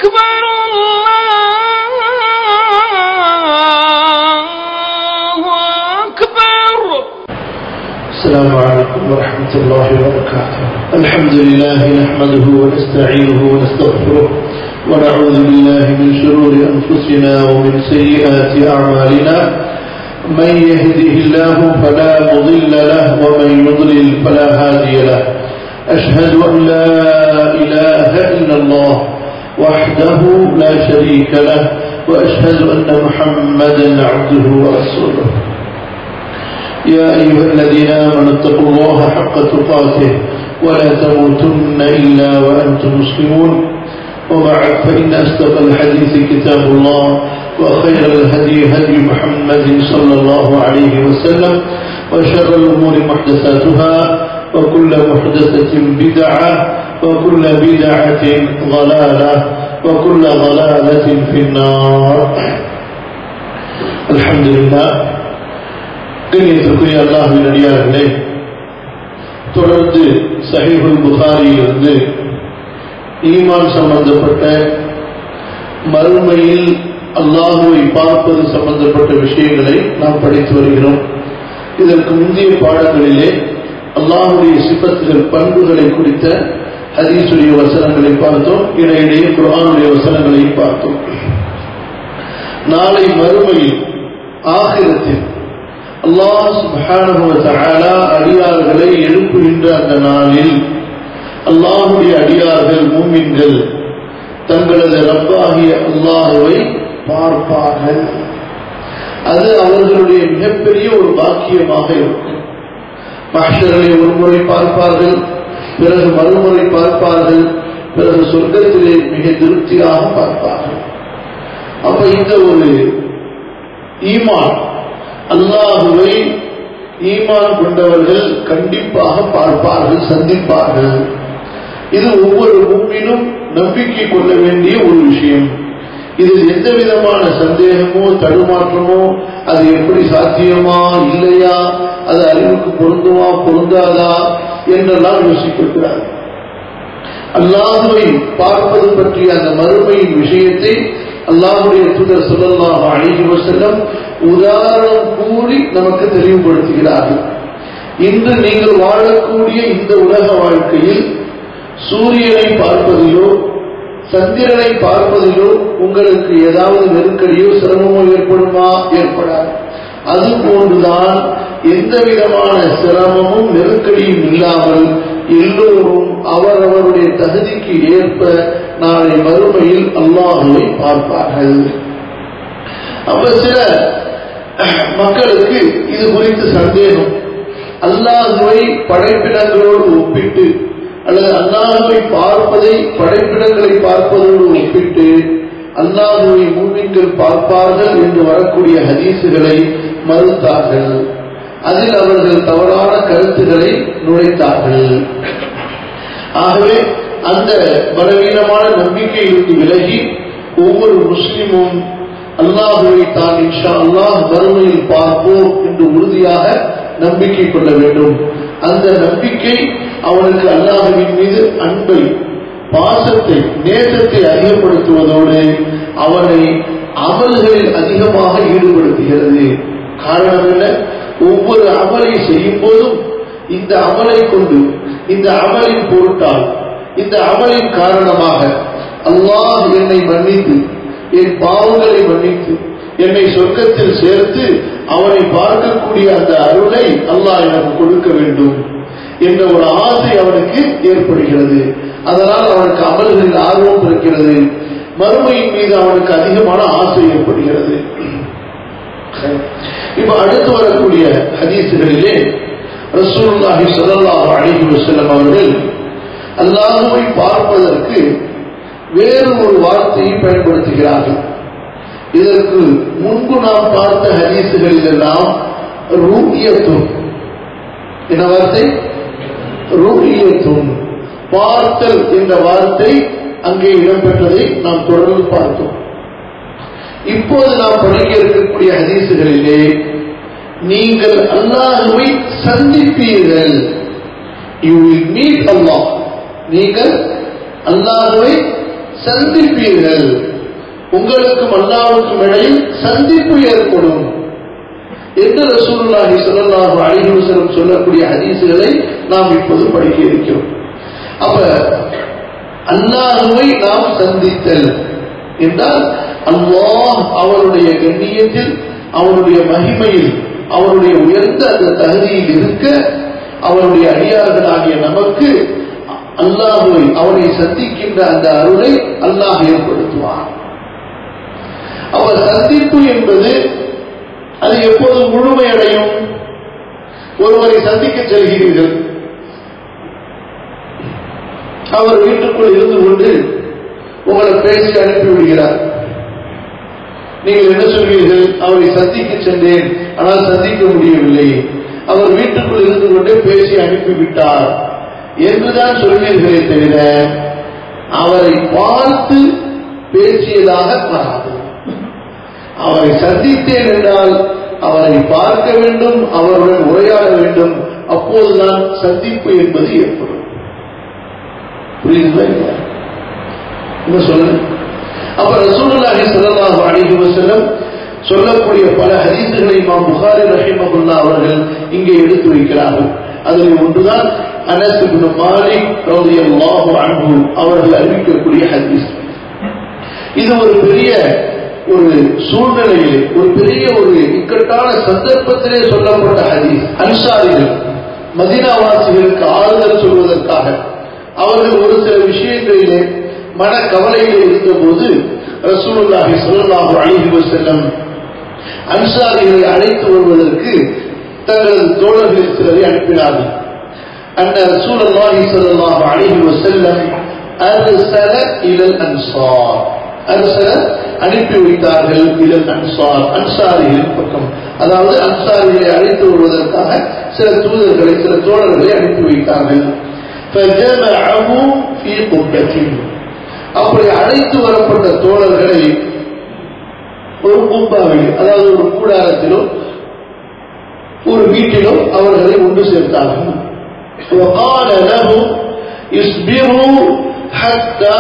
أكبر الله أكبر السلام عليكم ورحمة الله وبركاته الحمد لله نحمده ونستعينه ونستغفره ونعوذ بالله من شرور أنفسنا ومن سيئات أعمالنا من يهده الله فلا مضل له ومن يضلل فلا هادي له أشهد أن لا إله إلا الله وحده لا شريك له وأشهد أن محمدا عبده ورسوله يا أيها الذين آمنوا اتقوا الله حق تقاته ولا تموتن إلا وأنتم مسلمون وبعد فإن أصدق الحديث كتاب الله وخير الهدي هدي محمد صلى الله عليه وسلم وشر الأمور محدثاتها وكل محدثة بدعة وكل بدعة ضلالة وكل ضلالة في النار الحمد لله கண்ணியத்திற்குரிய அல்லாஹின் அடியார்களே தொடர்ந்து சஹீபுல் புகாரியிலிருந்து ஈமான் சம்பந்தப்பட்ட மறுமையில் அல்லாஹுவை பார்ப்பது சம்பந்தப்பட்ட விஷயங்களை நாம் படித்து வருகிறோம் இதற்கு முந்தைய பாடங்களிலே அல்லாஹுடைய சிபத்துகள் பண்புகளை குறித்த ஹதீசுடைய வசனங்களை பார்த்தோம் இடையிடையே குரானுடைய வசனங்களையும் பார்த்தோம் நாளை மறுமையில் ஆகிரத்தில் அல்லாஹ் சுப்ஹானஹு வ தஆலா அடியார்களை எழுப்புகின்ற அந்த நாளில் அல்லாஹுடைய அடியார்கள் மூமின்கள் தங்களது ரப்பாகிய அல்லாஹுவை பார்ப்பார்கள் அது அவர்களுடைய மிகப்பெரிய ஒரு பாக்கியமாக இருக்கும் மஹ்ஷரை ஒரு முறை பார்ப்பார்கள் பிறகு மறுமுறை பார்ப்பார்கள் பிறகு சொர்க்கத்திலே மிக திருப்தியாக பார்ப்பார்கள் அப்ப இந்த ஒரு ஈமான் அல்லாஹுவை ஈமான் கொண்டவர்கள் கண்டிப்பாக பார்ப்பார்கள் சந்திப்பார்கள் இது ஒவ்வொரு முன்பினும் நம்பிக்கை கொள்ள வேண்டிய ஒரு விஷயம் இதில் எந்த விதமான சந்தேகமோ தடுமாற்றமோ அது எப்படி சாத்தியமா இல்லையா அது அறிவுக்கு பொருந்துமா பொருந்தாதா என்றெல்லாம் யோசிக்கிறார் அல்லாஹுவை பார்ப்பது பற்றிய அந்த மறுமையின் விஷயத்தை அல்லாஹுடைய தூதர் சொல்லலாம் அழகி செல்லம் உதாரணம் கூறி நமக்கு தெளிவுபடுத்துகிறார்கள் இன்று நீங்கள் வாழக்கூடிய இந்த உலக வாழ்க்கையில் சூரியனை பார்ப்பதிலோ சந்திரனை பார்ப்பதிலோ உங்களுக்கு ஏதாவது நெருக்கடியோ சிரமமோ ஏற்படுமா ஏற்படாது அது போன்றுதான் எந்த விதமான சிரமமும் நெருக்கடியும் இல்லாமல் எல்லோரும் அவரவருடைய தகுதிக்கு ஏற்ப நாளை மறுமையில் அல்லாஹுவை பார்ப்பார்கள் அப்ப சில மக்களுக்கு இது குறித்து சந்தேகம் அல்லாஹுவை படைப்பிடங்களோடு ஒப்பிட்டு அல்லது அல்லாஹுவை பார்ப்பதை படைப்பிடங்களை பார்ப்பதோடு ஒப்பிட்டு அல்லாஹுவை மூமின்கள் பார்ப்பார்கள் என்று வரக்கூடிய ஹதீசுகளை மறுத்தார்கள் அதில் அவர்கள் தவறான கருத்துக்களை நுழைத்தார்கள் ஆகவே அந்த பலவீனமான நம்பிக்கையிலிருந்து விலகி ஒவ்வொரு முஸ்லிமும் அல்லாஹுவை தான் இன்ஷா அல்லாஹ் வறுமையில் பார்ப்போம் என்று உறுதியாக நம்பிக்கை கொள்ள வேண்டும் அந்த நம்பிக்கை அவனுக்கு அல்லாஹுவின் மீது அன்பை பாசத்தை நேசத்தை அதிகப்படுத்துவதோடு அவனை அமல்களில் அதிகமாக ஈடுபடுத்துகிறது காரணம் என்ன ஒவ்வொரு அமலை செய்யும் போதும் இந்த அமலை கொண்டு இந்த அமலின் பொருட்டால் இந்த அமலின் காரணமாக அல்லாஹ் என்னை மன்னித்து என் பாவங்களை மன்னித்து என்னை சொர்க்கத்தில் சேர்த்து அவனை பார்க்கக்கூடிய அந்த அருளை அல்லாஹ் எனக்கு கொடுக்க வேண்டும் என்ற ஒரு ஆசை அவனுக்கு ஏற்படுகிறது அதனால் அவனுக்கு அமல்களில் ஆர்வம் இருக்கிறது மறுமையின் மீது அவனுக்கு அதிகமான ஆசை ஏற்படுகிறது இப்ப அடுத்து வரக்கூடிய ஹதீசுகளிலே ரசூலுல்லாஹி ஸல்லல்லாஹு அலைஹி வஸல்லம் அவர்கள் அல்லாஹுவை பார்ப்பதற்கு வேறு ஒரு வார்த்தையை பயன்படுத்துகிறார்கள் இதற்கு முன்பு நாம் பார்த்த ஹதீசுகளில் எல்லாம் ரூபியத்தும் என்ன வார்த்தை ரூபியத்தும் பார்த்தல் என்ற வார்த்தை அங்கே இடம்பெற்றதை நாம் தொடர்ந்து பார்த்தோம் இப்போது நாம் படிக்க இருக்கக்கூடிய ஹதீசுகளிலே நீங்கள் அல்லாஹுவை சந்திப்பீர்கள் யூ வில் மீட் அல்லாஹ் நீங்கள் அல்லாஹுவை சந்திப்பீர்கள் உங்களுக்கும் அல்லாவுக்கும் இடையில் சந்திப்பு ஏற்படும் என்று ரசூலுல்லாஹி ஸல்லல்லாஹு அலைஹி வஸல்லம் சொல்லக்கூடிய ஹதீஸுகளை நாம் இப்போது படிக்க இருக்கிறோம் அப்ப அல்லாஹுவை நாம் சந்தித்தல் என்றால் அல்லாஹ் அவருடைய கண்ணியத்தில் அவருடைய மகிமையில் அவருடைய உயர்ந்த அந்த தகுதியில் இருக்க அவருடைய அடியார்களாகிய நமக்கு அல்லாஹுவை அவனை சந்திக்கின்ற அந்த அருளை அல்லாஹ் ஏற்படுத்துவான் அவர் சந்திப்பு என்பது அது எப்போது முழுமையடையும் ஒருவரை சந்திக்க செல்கிறீர்கள் அவர் வீட்டுக்குள் இருந்து கொண்டு உங்களை பேசி அனுப்பிவிடுகிறார் நீங்கள் என்ன சொல்வீர்கள் அவரை சந்திக்க சென்றேன் ஆனால் சந்திக்க முடியவில்லை அவர் வீட்டுக்குள் இருந்து கொண்டே பேசி அனுப்பிவிட்டார் என்றுதான் சொல்வீர்களே தவிர அவரை பார்த்து பேசியதாக வராது அவரை சந்தித்தேன் என்றால் அவரை பார்க்க வேண்டும் அவருடன் உரையாட வேண்டும் அப்போதுதான் சந்திப்பு என்பது ஏற்படும் புரியுதுங்களா இல்லையா என்ன சொல்லுங்க அப்ப ரசூலுல்லாஹி ஸல்லல்லாஹு அலைஹி வஸல்லம் சொல்லக்கூடிய பல ஹதீசுகளை இமாம் புகாரி ரஹிமஹுல்லா அவர்கள் இங்கே எடுத்து வைக்கிறார்கள் அதில் ஒன்றுதான் அனஸ் இப்னு மாலிக் ரலியல்லாஹு அன்ஹு அவர்கள் அறிவிக்கக்கூடிய ஹதீஸ் இது ஒரு பெரிய ஒரு சூழ்நிலையிலே ஒரு பெரிய ஒரு இக்கட்டான சந்தர்ப்பத்திலே சொல்லப்பட்ட ஹதீஸ் அன்சாரிகள் மதினாவாசிகளுக்கு ஆறுதல் சொல்வதற்காக அவர்கள் ஒரு சில விஷயங்களிலே மன கவலையிலே இருந்தபோது ரசூலுல்லாஹி ஸல்லல்லாஹு அலைஹி வஸல்லம் அன்சாரிகளை அழைத்து வருவதற்கு தங்களது தோழர்களில் சிலரை அனுப்பினார்கள் அன்ன ரசூலுல்லாஹி ஸல்லல்லாஹு அலைஹி வஸல்லம் அர்சல இலல் அன்சார் அர்சல அனுப்பி வைத்தார்கள் இலல் அன்சார் அன்சாரிகளின் பக்கம் அதாவது அன்சாரிகளை அழைத்து வருவதற்காக சில தூதர்களை சில தோழர்களை அனுப்பி வைத்தார்கள் فجمعهم في قبة அப்படி அழைத்து வரப்பட்ட தோழர்களை ஒரு பூம்பாவில் அதாவது ஒரு கூடாரத்திலோ ஒரு வீட்டிலோ அவர்களை ஒன்று சேர்த்தார்கள் وقال لهم اصبروا حتى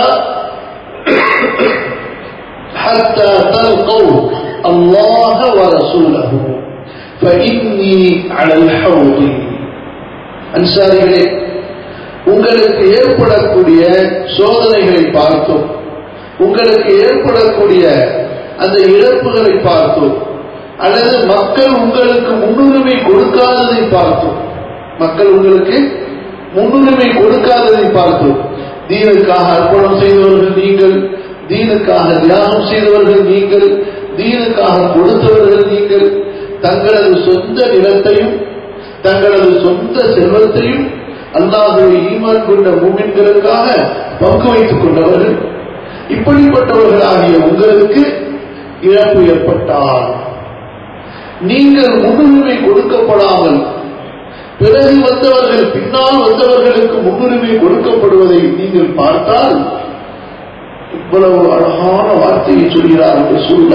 حتى تلقوا الله ورسوله فإني على الحوض அன்சாரிகளே உங்களுக்கு ஏற்படக்கூடிய சோதனைகளை பார்த்தோம் உங்களுக்கு ஏற்படக்கூடிய அந்த இழப்புகளை பார்த்தோம் அல்லது மக்கள் உங்களுக்கு முன்னுரிமை கொடுக்காததை பார்த்தோம் மக்கள் உங்களுக்கு முன்னுரிமை கொடுக்காததை பார்த்தோம் தீனுக்காக அர்ப்பணம் செய்தவர்கள் நீங்கள் தீனுக்காக தியாகம் செய்தவர்கள் நீங்கள் தீனுக்காக கொடுத்தவர்கள் நீங்கள் தங்களது சொந்த நிலத்தையும் தங்களது சொந்த செல்வத்தையும் அல்லாஹுவை ஈமான் கொண்ட மூமின்களுக்காக பங்கு வைத்துக் கொண்டவர்கள் இப்படிப்பட்டவர்களாகிய உங்களுக்கு இழப்பு ஏற்பட்டால் நீங்கள் முன்னுரிமை கொடுக்கப்படாமல் பிறகு வந்தவர்கள் பின்னால் வந்தவர்களுக்கு முன்னுரிமை கொடுக்கப்படுவதை நீங்கள் பார்த்தால் இவ்வளவு அழகான வார்த்தையை சொல்கிறார் என்று சூழ்நிலை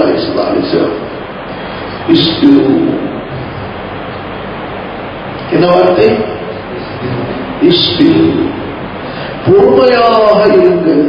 என்ன வார்த்தை இஸ்பில் பொறுமையாக இருங்கள்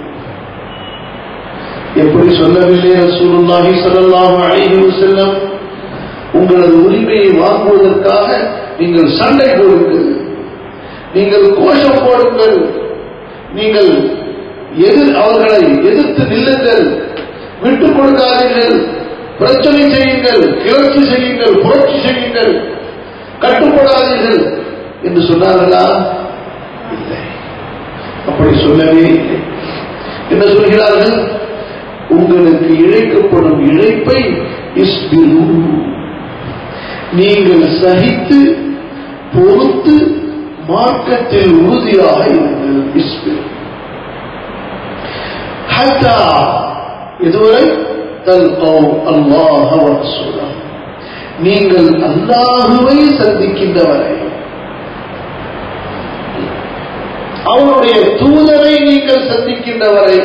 எப்படி சொல்லவில்லை ரசூலுல்லாஹி ஸல்லல்லாஹு அலைஹி வஸல்லம் உங்களது உரிமையை வாங்குவதற்காக நீங்கள் சண்டை போடுங்கள் நீங்கள் கோஷம் போடுங்கள் நீங்கள் எதிர் அவர்களை எதிர்த்து நில்லுங்கள் விட்டுக் கொடுக்காதீர்கள் பிரச்சனை செய்யுங்கள் கிளர்ச்சி செய்யுங்கள் புரட்சி செய்யுங்கள் கட்டுப்படாதீர்கள் என்று சொன்னார்களா இல்லை அப்படி சொல்லவே இல்லை என்ன சொல்கிறார்கள் உங்களுக்கு இழைக்கப்படும் இழைப்பை இஸ்பிரு நீங்கள் சகித்து பொறுத்து மார்க்கத்தில் உறுதியாக இருங்கள் இஸ்பிரு ஹத்தா இதுவரை தல்கௌ அல்லாஹ் ரசூலா நீங்கள் அல்லாஹுவை சந்திக்கின்ற வரை அவருடைய தூதரை நீங்கள் சந்திக்கின்ற வரை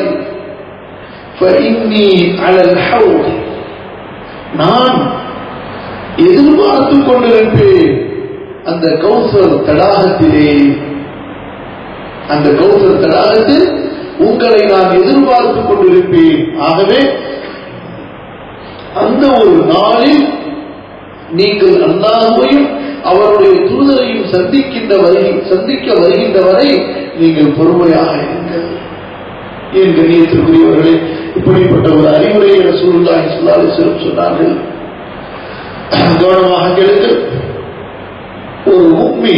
فإني على الحوض நான் எதிர்பார்த்து கொண்டிருப்பேன் அந்த கௌசர் தடாகத்திலே அந்த கௌசர் தடாகத்தில் உங்களை நான் எதிர்பார்த்துக் கொண்டிருப்பேன் ஆகவே அந்த ஒரு நாளில் நீங்கள் அல்லாஹுவையும் அவருடைய தூதரையும் சந்திக்கின்ற வரை சந்திக்க வருகின்ற வரை நீங்கள் பொறுமையாக இருங்கள் என் கண்ணியத்திற்குரியவர்களே இப்படிப்பட்ட ஒரு அறிவுரையை ரசூலுல்லாஹி ஸல்லல்லாஹு அலைஹி வஸல்லம் சொன்னார்கள் கவனமாக கேளுங்கள் ஒரு உண்மை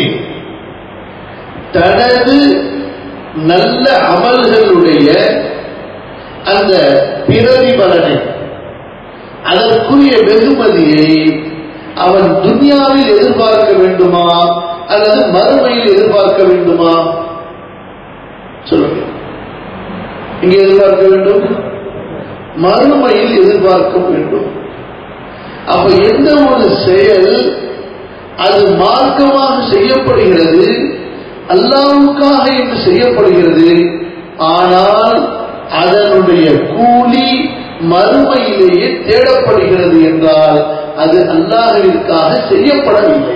தனது நல்ல அமல்களுடைய அந்த பிரதிபலனை அதற்குரிய வெகுமதியை அவன் துன்யாவில் எதிர்பார்க்க வேண்டுமா அல்லது மறுமையில் எதிர்பார்க்க வேண்டுமா சொல்லுங்க இங்கே எதிர்பார்க்க வேண்டும் மறுமையில் எதிர்பார்க்க வேண்டும் அப்ப எந்த ஒரு செயல் அது மார்க்கமாக செய்யப்படுகிறது அல்லாவுக்காக என்று செய்யப்படுகிறது ஆனால் அதனுடைய கூலி மறுமையிலேயே தேடப்படுகிறது என்றால் அது அல்லாஹிற்காக செய்யப்படவில்லை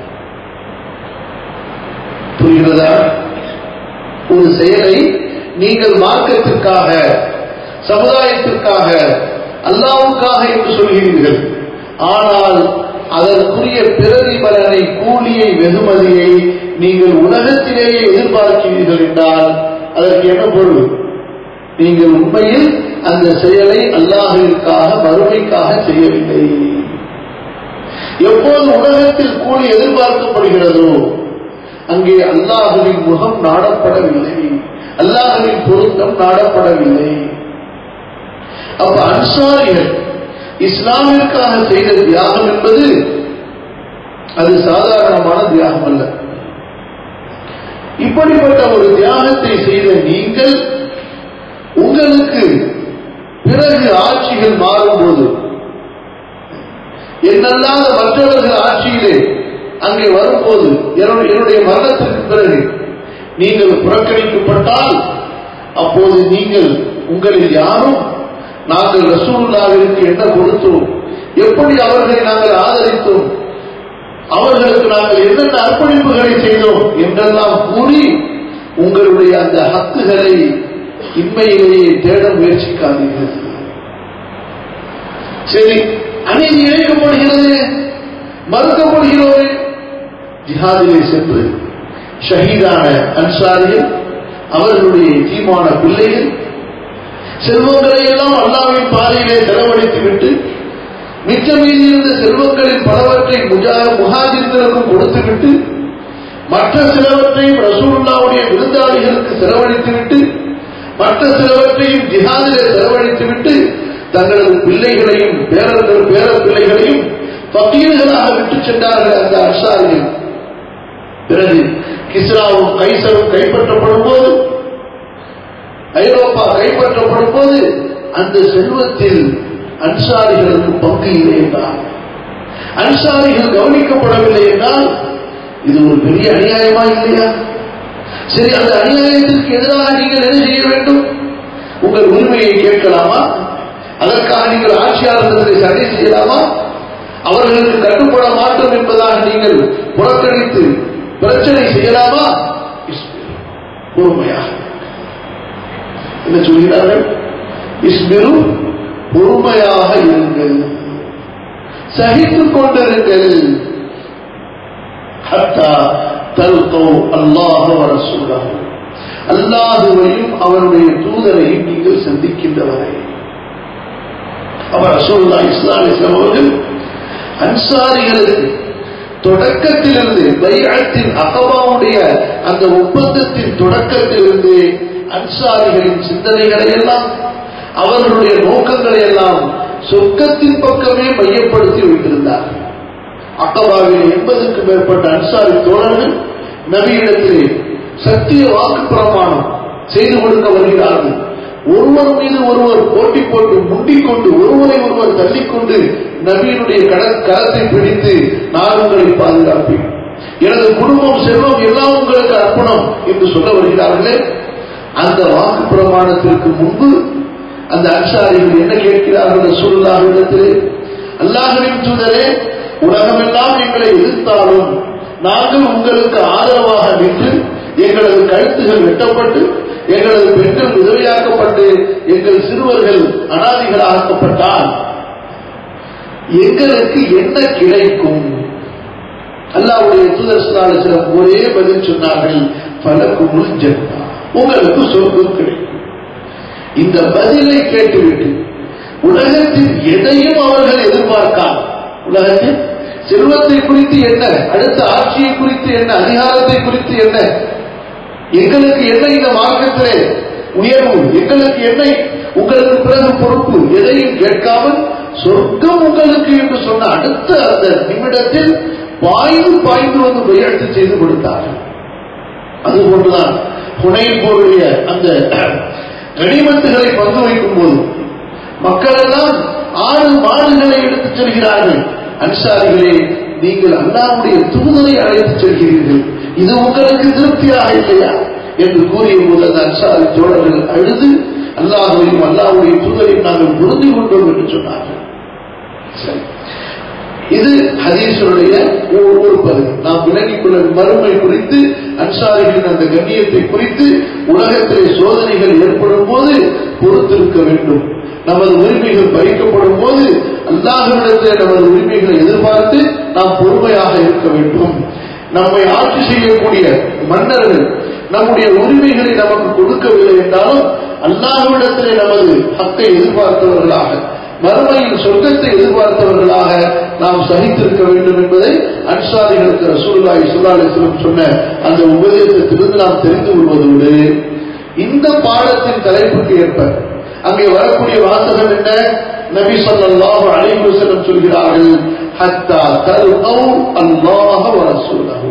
புரிகிறதா ஒரு செயலை நீங்கள் மார்க்கத்திற்காக சமுதாயத்திற்காக அல்லாவுக்காக என்று சொல்கிறீர்கள் ஆனால் அதற்குரிய பிரதிபலனை கூலியை வெகுமதியை நீங்கள் உலகத்திலேயே எதிர்பார்க்கிறீர்கள் என்றால் அதற்கு என்ன பொருள் நீங்கள் உண்மையில் அந்த செயலை அல்லாஹிற்காக மறுமைக்காக செய்யவில்லை எப்போது உலகத்தில் கூலி எதிர்பார்க்கப்படுகிறதோ அங்கே அல்லாஹுவின் முகம் நாடப்படவில்லை அல்லாஹுவின் பொருத்தம் நாடப்படவில்லை அப்ப அன்சாரிகள் இஸ்லாமிற்காக செய்த தியாகம் என்பது அது சாதாரணமான தியாகம் அல்ல இப்படிப்பட்ட ஒரு தியாகத்தை செய்த நீங்கள் உங்களுக்கு பிறகு ஆட்சிகள் மாறும்போது என்னல்லாத மற்றவர்கள் ஆட்சியிலே அங்கே வரும்போது என்னுடைய மரணத்திற்கு பிறகு நீங்கள் புறக்கணிக்கப்பட்டால் அப்போது நீங்கள் உங்களில் யாரும் நாங்கள் ரசூலுல்லாவிற்கு என்ன கொடுத்தோம் எப்படி அவர்களை நாங்கள் ஆதரித்தோம் அவர்களுக்கு நாங்கள் என்னென்ன அர்ப்பணிப்புகளை செய்தோம் என்றெல்லாம் கூறி உங்களுடைய அந்த ஹக்குகளை இன்மையிலேயே தேட முயற்சிக்காதீர்கள் சரி அநீதி இழைக்கப்படுகிறது மறுக்கப்படுகிறோம் ஜிஹாதிலே சென்று ஷஹீதான அன்சாரிகள் அவர்களுடைய தீமான பிள்ளைகள் செல்வங்களை எல்லாம் அல்லாவின் பாதையிலே செலவழித்து விட்டு மிச்ச மீதி இருந்த செல்வங்களில் பலவற்றை முகாஜிர்களுக்கும் கொடுத்துவிட்டு மற்ற சிலவற்றையும் ரசூல்லாவுடைய விருந்தாளிகளுக்கு செலவழித்துவிட்டு மற்ற சிலவற்றையும் ஜிஹாதிலே செலவழித்துவிட்டு தங்களது பிள்ளைகளையும் பேரர்கள் பேர பிள்ளைகளையும் பக்கீர்களாக விட்டு சென்றார்கள் அந்த அன்சாரிகள் பிறகு கிஸ்ராவும் கைசரும் கைப்பற்றப்படும் போது ஐரோப்பா கைப்பற்றப்படும் போது அந்த செல்வத்தில் அன்சாரிகளுக்கு பங்கு இல்லை என்றால் அன்சாரிகள் கவனிக்கப்படவில்லை என்றால் இது ஒரு பெரிய அநியாயமா இல்லையா சரி அந்த அநியாயத்திற்கு எதிராக நீங்கள் என்ன செய்ய வேண்டும் உங்கள் உரிமையை கேட்கலாமா அதற்காக நீங்கள் ஆட்சியாளர்களை சண்டை செய்யலாமா அவர்களுக்கு கட்டுப்பட மாட்டோம் என்பதாக நீங்கள் புறக்கணித்து பிரச்சனை செய்யலாமா பொறுமையாக என்ன சொல்கிறார்கள் இஸ்மிரு பொறுமையாக இருங்கள் சகித்துக் கொண்டிருங்கள் ஹத்தா தல்கோ அல்லாஹ் வரசூலாக அல்லாஹுவையும் அவருடைய தூதரையும் நீங்கள் சந்திக்கின்றவரை அவர் ரசூல்லா இஸ்லாம் இஸ்லாம் அவர்கள் அன்சாரிகளுக்கு தொடக்கத்திலிருந்து பைஅத்தின் அகபாவுடைய அந்த ஒப்பந்தத்தின் தொடக்கத்திலிருந்து அன்சாரிகளின் சிந்தனைகளை எல்லாம் அவர்களுடைய நோக்கங்களை எல்லாம் சொர்க்கத்தின் பக்கமே மையப்படுத்தி வைத்திருந்தார் அக்கபாவில் எண்பதுக்கும் மேற்பட்ட அன்சாரி தோழர்கள் நபியிடத்திலே சத்திய வாக்கு பிரமாணம் செய்து கொடுக்க வருகிறார்கள் ஒருவர் மீது ஒருவர் போட்டி போட்டு முண்டிக்கொண்டு ஒருவரை ஒருவர் தள்ளிக்கொண்டு நபியினுடைய கரத்தை பிடித்து நான் உங்களை பாதுகாப்பேன் எனது குடும்பம் செல்வம் எல்லாம் உங்களுக்கு அர்ப்பணம் என்று சொல்ல வருகிறார்களே அந்த வாக்கு பிரமாணத்திற்கு முன்பு அந்த அன்சாரிகள் என்ன கேட்கிறார்கள் சூழ்நிலாவிடத்திலே அல்லாஹுவின் தூதரே உலகமெல்லாம் எங்களை எதிர்த்தாலும் நாங்கள் உங்களுக்கு ஆதரவாக நின்று எங்களது கழுத்துகள் வெட்டப்பட்டு எங்களது பெண்கள் விதவையாக்கப்பட்டு எங்கள் சிறுவர்கள் அனாதிகளாக்கப்பட்டால் எங்களுக்கு என்ன கிடைக்கும் அல்லாவுடைய தூதர் சுல்லாலிசலம் ஒரே பதில் சொன்னார்கள் பலக்கும் ஜென்மா உங்களுக்கு சொர்க்கம் கிடைக்கும் இந்த பதிலை கேட்டுவிட்டு உலகத்தின் எதையும் அவர்கள் எதிர்பார்க்காம உலகத்தில் செல்வத்தை குறித்து என்ன அடுத்த ஆட்சியை குறித்து என்ன அதிகாரத்தை குறித்து என்ன எங்களுக்கு என்ன இந்த மார்க்கத்திலே உயர்வு எங்களுக்கு என்ன உங்களுக்கு பிறகு பொறுப்பு எதையும் கேட்காமல் சொர்க்கம் உங்களுக்கு என்று சொன்ன அடுத்த அந்த நிமிடத்தில் பாய்ந்து பாய்ந்து வந்து முயற்சி செய்து கொடுத்தார்கள் அதுபோன்றுதான் புனை போருடைய அந்த கனிமத்துகளை பங்கு வைக்கும் போது மக்கள் எல்லாம் ஆறு மாடுகளை எடுத்துச் செல்கிறார்கள் அன்சாரிகளே நீங்கள் அல்லாவுடைய தூதரை அழைத்துச் செல்கிறீர்கள் இது உங்களுக்கு திருப்தியாக இல்லையா என்று கூறிய போது அந்த அன்சாரி தோழர்கள் அழுது அல்லாஹையும் அல்லாவுடைய தூதரையும் நாங்கள் பொருந்தி கொண்டோம் என்று சொன்னார்கள் சரி இது ஹதீஸருடைய ஒரு பகுதி நாம் விளங்கிக் கொள்ள மறுமை குறித்து அன்சாரிகளின் அந்த கண்ணியத்தை குறித்து உலகத்திலே சோதனைகள் ஏற்படும் போது பொறுத்திருக்க வேண்டும் நமது உரிமைகள் பறிக்கப்படும் போது அல்லாஹிடத்தில் நமது உரிமைகளை எதிர்பார்த்து நாம் பொறுமையாக இருக்க வேண்டும் நம்மை ஆட்சி செய்யக்கூடிய மன்னர்கள் நம்முடைய உரிமைகளை நமக்கு கொடுக்கவில்லை என்றாலும் அல்லாஹ்விடத்திலே நமது ஹக்கை எதிர்பார்த்தவர்களாக மறுமையில் சொர்க்கத்தை எதிர்பார்த்தவர்களாக நாம் சகித்திருக்க வேண்டும் என்பதை அன்சாரிகளுக்கு ரசூல்லாய் சுல்லாலிஸ்லம் சொன்ன அந்த உபதேசத்திலிருந்து நாம் தெரிந்து கொள்வதோடு இந்த பாடத்தின் தலைப்புக்கு ஏற்ப அங்கே வரக்கூடிய வாசகம் என்ன நபி சொல்லாஹு அலைஹி வஸல்லம் சொல்கிறார்கள் ஹத்தா தல்கௌ அல்லாஹ வ ரசூலஹு